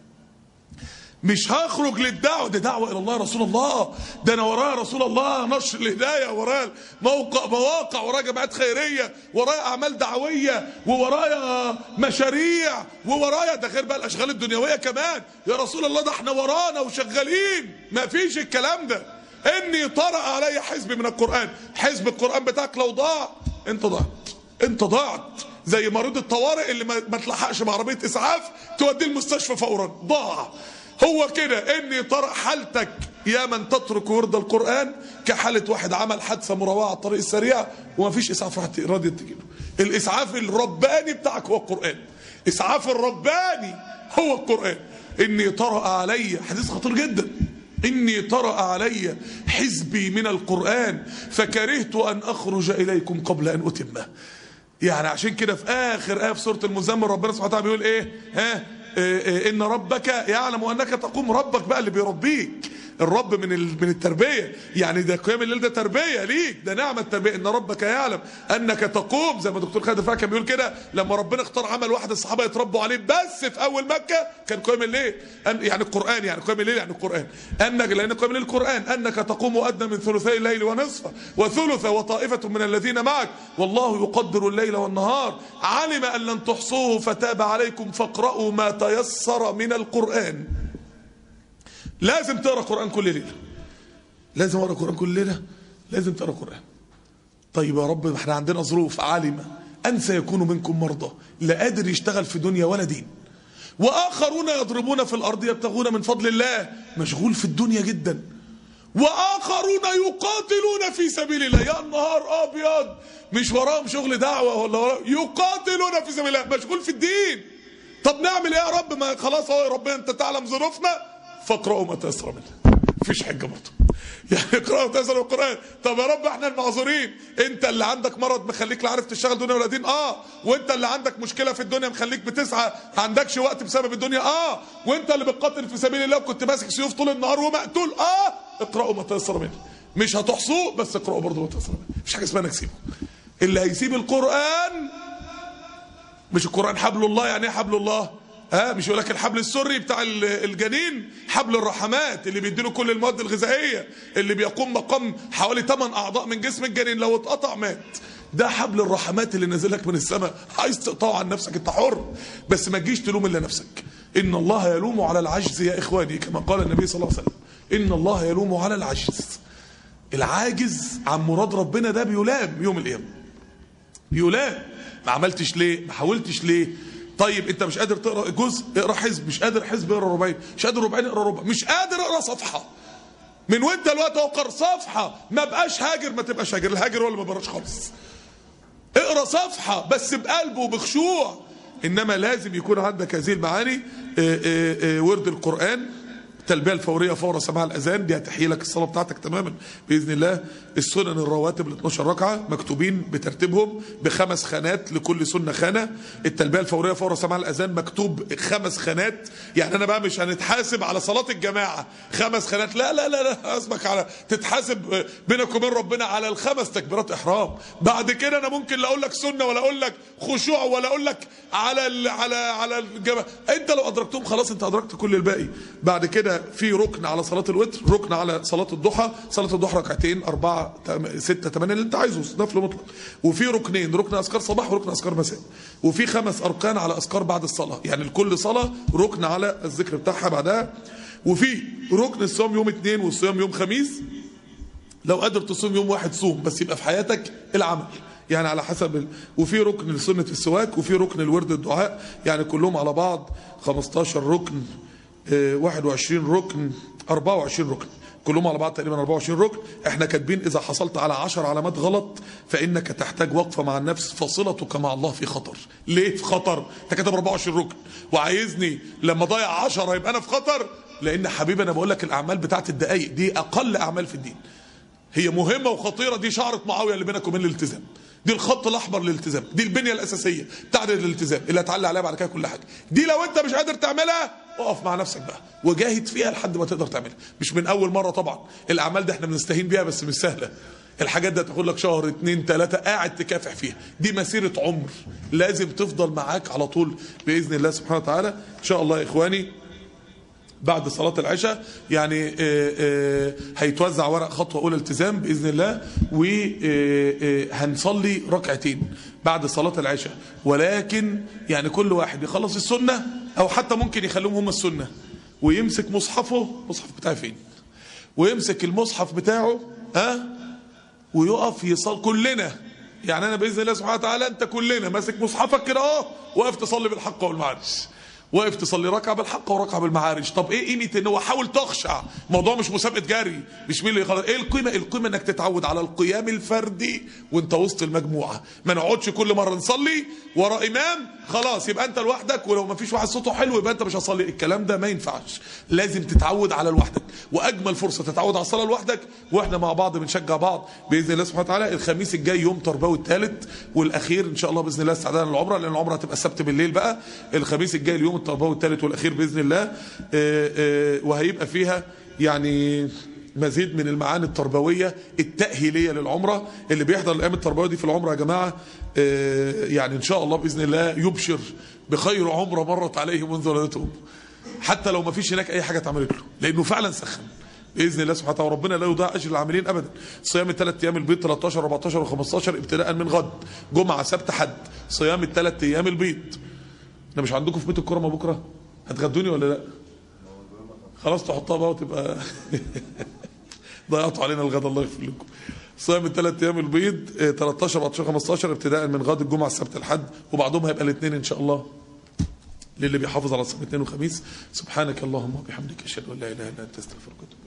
مش هخرج للدعوة دي دعوة إلى الله يا رسول الله ده أنا ورايا رسول الله نشر الهداية ورايا موقع مواقع ورايا جماعات خيرية ورايا أعمال دعوية وورايا مشاريع وورايا ده غير بقى الأشغال الدنيوية كمان يا رسول الله ده احنا ورانا وشغالين ما فيش الكلام ده إني طرأ علي حزب من القرآن حزب القرآن بتاعك لو ضاع أنت ضعت أنت ضعت زي مريض الطوارئ اللي ما ما تلحقش بعربية إسعاف توديه المستشفى فورا ضاع هو كده اني طرأ حالتك يا من تترك ورد القرآن كحالة واحد عمل حادثة مروعة على الطريق السريع ومفيش اسعاف راح راضية تجيله الاسعاف الرباني بتاعك هو القرآن اسعاف الرباني هو القرآن اني طرأ علي حديث خطير جدا إني طرأ علي حزبي من القرآن فكرهت أن أخرج إليكم قبل أن أتمه يعني عشان كده في آخر آية في سورة المزمل ربنا سبحانه وتعالى بيقول إيه ها إيه إيه إن ربك يعلم أنك تقوم ربك بقى اللي بيربيك الرب من ال- من التربيه يعني ده قيام الليل ده تربيه ليك ده نعمه التربيه ان ربك يعلم انك تقوم زي ما دكتور خالد رفاعي كان بيقول كده لما ربنا اختار عمل واحد الصحابه يتربوا عليه بس في اول مكه كان قيام الليل أن يعني القران يعني قيام الليل يعني القران انك لان قيام الليل القران انك تقوم ادنى من ثلثي الليل ونصفه وثلثه وطائفه من الذين معك والله يقدر الليل والنهار علم ان لن تحصوه فتاب عليكم فاقرأوا ما تيسر من القران لازم تقرا قران كل ليله لازم اقرا قران كل ليله لازم تقرا قران طيب يا رب احنا عندنا ظروف عالمه ان سيكون منكم مرضى لا قادر يشتغل في دنيا ولا دين واخرون يضربون في الارض يبتغون من فضل الله مشغول في الدنيا جدا واخرون يقاتلون في سبيل الله يا نهار ابيض مش وراهم شغل دعوه ولا وراهم يقاتلون في سبيل الله مشغول في الدين طب نعمل ايه يا رب ما خلاص اهو يا رب انت تعلم ظروفنا فاقرأوا ما تيسر منه مفيش حجه برضه يعني اقرأوا وتيسروا القرآن طب يا رب احنا المعذورين انت اللي عندك مرض مخليك لا عارف تشتغل دنيا ولا دين اه وانت اللي عندك مشكله في الدنيا مخليك بتسعى ما عندكش وقت بسبب الدنيا اه وانت اللي بتقاتل في سبيل الله وكنت ماسك سيوف طول النهار ومقتول اه اقرأوا ما تيسر منه مش هتحصوه بس اقرأوا برضه ما تيسر منه مفيش حاجه اسمها انك تسيبه اللي هيسيب القرآن مش القرآن حبل الله يعني ايه حبل الله ها مش يقول لك الحبل السري بتاع ال- الجنين حبل الرحمات اللي بيديله كل المواد الغذائيه اللي بيقوم مقام حوالي 8 اعضاء من جسم الجنين لو اتقطع مات ده حبل الرحمات اللي نازل لك من السماء عايز تقطعه عن نفسك انت حر بس ما تجيش تلوم الا نفسك ان الله يلوم على العجز يا اخواني كما قال النبي صلى الله عليه وسلم ان الله يلوم على العجز العاجز عن مراد ربنا ده بيلام يوم القيامه يلام ما عملتش ليه ما حاولتش ليه طيب انت مش قادر تقرا جزء اقرا حزب مش قادر حزب اقرا ربعين مش قادر ربعين اقرا ربع مش قادر اقرا صفحه من وانت الوقت اقرا صفحه ما بقاش هاجر ما تبقاش هاجر الهاجر هو اللي ما بيقراش خالص اقرا صفحه بس بقلب وبخشوع انما لازم يكون عندك هذه المعاني اه، اه، اه، ورد القران التلبيه الفوريه فور سماع الاذان دي هتحيي لك الصلاه بتاعتك تماما باذن الله السنن الرواتب ال 12 ركعه مكتوبين بترتيبهم بخمس خانات لكل سنه خانه التلبيه الفوريه فور سماع الاذان مكتوب خمس خانات يعني انا بقى مش هنتحاسب على صلاه الجماعه خمس خانات لا لا لا لا اسمك على تتحاسب بينك وبين ربنا على الخمس تكبيرات احرام بعد كده انا ممكن لا اقول لك سنه ولا اقول لك خشوع ولا اقول لك على ال على على الجماعه انت لو ادركتهم خلاص انت ادركت كل الباقي بعد كده في ركن على صلاه الوتر ركن على صلاه الضحى صلاه الضحى ركعتين أربعة تم- ستة ثمانية اللي انت عايزه نفل مطلق وفي ركنين ركن اذكار صباح وركن اذكار مساء وفي خمس اركان على اذكار بعد الصلاه يعني لكل صلاه ركن على الذكر بتاعها بعدها وفي ركن الصوم يوم اثنين والصيام يوم خميس لو قادر تصوم يوم واحد صوم بس يبقى في حياتك العمل يعني على حسب ال... وفي ركن لسنة السواك وفي ركن الورد الدعاء يعني كلهم على بعض 15 ركن آه، 21 ركن 24 ركن كلهم على بعض تقريبا 24 ركن احنا كاتبين اذا حصلت على 10 علامات غلط فانك تحتاج وقفه مع النفس فصلتك مع الله في خطر ليه في خطر انت كاتب 24 ركن وعايزني لما ضيع 10 يبقى انا في خطر لان حبيبي انا بقول لك الاعمال بتاعت الدقايق دي اقل اعمال في الدين هي مهمة وخطيرة دي شعرة معاوية اللي بينك وبين الالتزام دي الخط الأحمر للالتزام دي البنية الأساسية بتاعت الالتزام اللي هتعلي عليها بعد كده كل حاجة دي لو أنت مش قادر تعملها اقف مع نفسك بقى وجاهد فيها لحد ما تقدر تعملها مش من أول مرة طبعا الأعمال دي احنا بنستهين بيها بس مش سهلة الحاجات دي هتاخد لك شهر اتنين تلاتة قاعد تكافح فيها دي مسيرة عمر لازم تفضل معاك على طول بإذن الله سبحانه وتعالى إن شاء الله يا إخواني بعد صلاة العشاء يعني آه، آه، هيتوزع ورق خطوة أولى التزام بإذن الله وهنصلي ركعتين بعد صلاة العشاء ولكن يعني كل واحد يخلص السنة أو حتى ممكن يخليهم هم السنة ويمسك مصحفه مصحف بتاعي فين ويمسك المصحف بتاعه ها ويقف يصلي كلنا يعني انا باذن الله سبحانه وتعالى انت كلنا ماسك مصحفك كده اهو واقف تصلي بالحق والمعارج واقف تصلي ركعه بالحق وركعه بالمعارج طب ايه قيمه ان هو حاول تخشع الموضوع مش مسابقه جري مش مين اللي يخلص ايه القيمه القيمه انك تتعود على القيام الفردي وانت وسط المجموعه ما نقعدش كل مره نصلي ورا امام خلاص يبقى انت لوحدك ولو ما فيش واحد صوته حلو يبقى انت مش هتصلي الكلام ده ما ينفعش لازم تتعود على لوحدك واجمل فرصه تتعود على الصلاه لوحدك واحنا مع بعض بنشجع بعض باذن الله سبحانه وتعالى الخميس الجاي يوم تربوي الثالث والاخير ان شاء الله باذن الله استعدادا للعمره لان العمره هتبقى السبت بالليل بقى الخميس الجاي اليوم التربوي الثالث والاخير باذن الله آه، آه، وهيبقى فيها يعني مزيد من المعاني التربويه التاهيليه للعمره اللي بيحضر الايام التربويه دي في العمره يا جماعه آه، يعني ان شاء الله باذن الله يبشر بخير عمره مرت عليه منذ ولادته حتى لو ما فيش هناك اي حاجه اتعملت له لانه فعلا سخن باذن الله سبحانه وتعالى وربنا لا يضيع اجر العاملين ابدا صيام الثلاث ايام البيض 13 14 و15 ابتداء من غد جمعه سبت حد صيام الثلاث ايام البيض احنا مش عندكم في بيت الكرمه بكره هتغدوني ولا لا خلاص تحطها بقى وتبقى ضيعتوا علينا الغدا الله يغفر لكم صيام الثلاث ايام البيض اه، 13 14 15 ابتداء من غد الجمعه السبت الحد وبعدهم هيبقى الاثنين ان شاء الله للي بيحافظ على صيام اثنين وخميس سبحانك اللهم وبحمدك اشهد ان لا اله الا انت استغفرك واتوب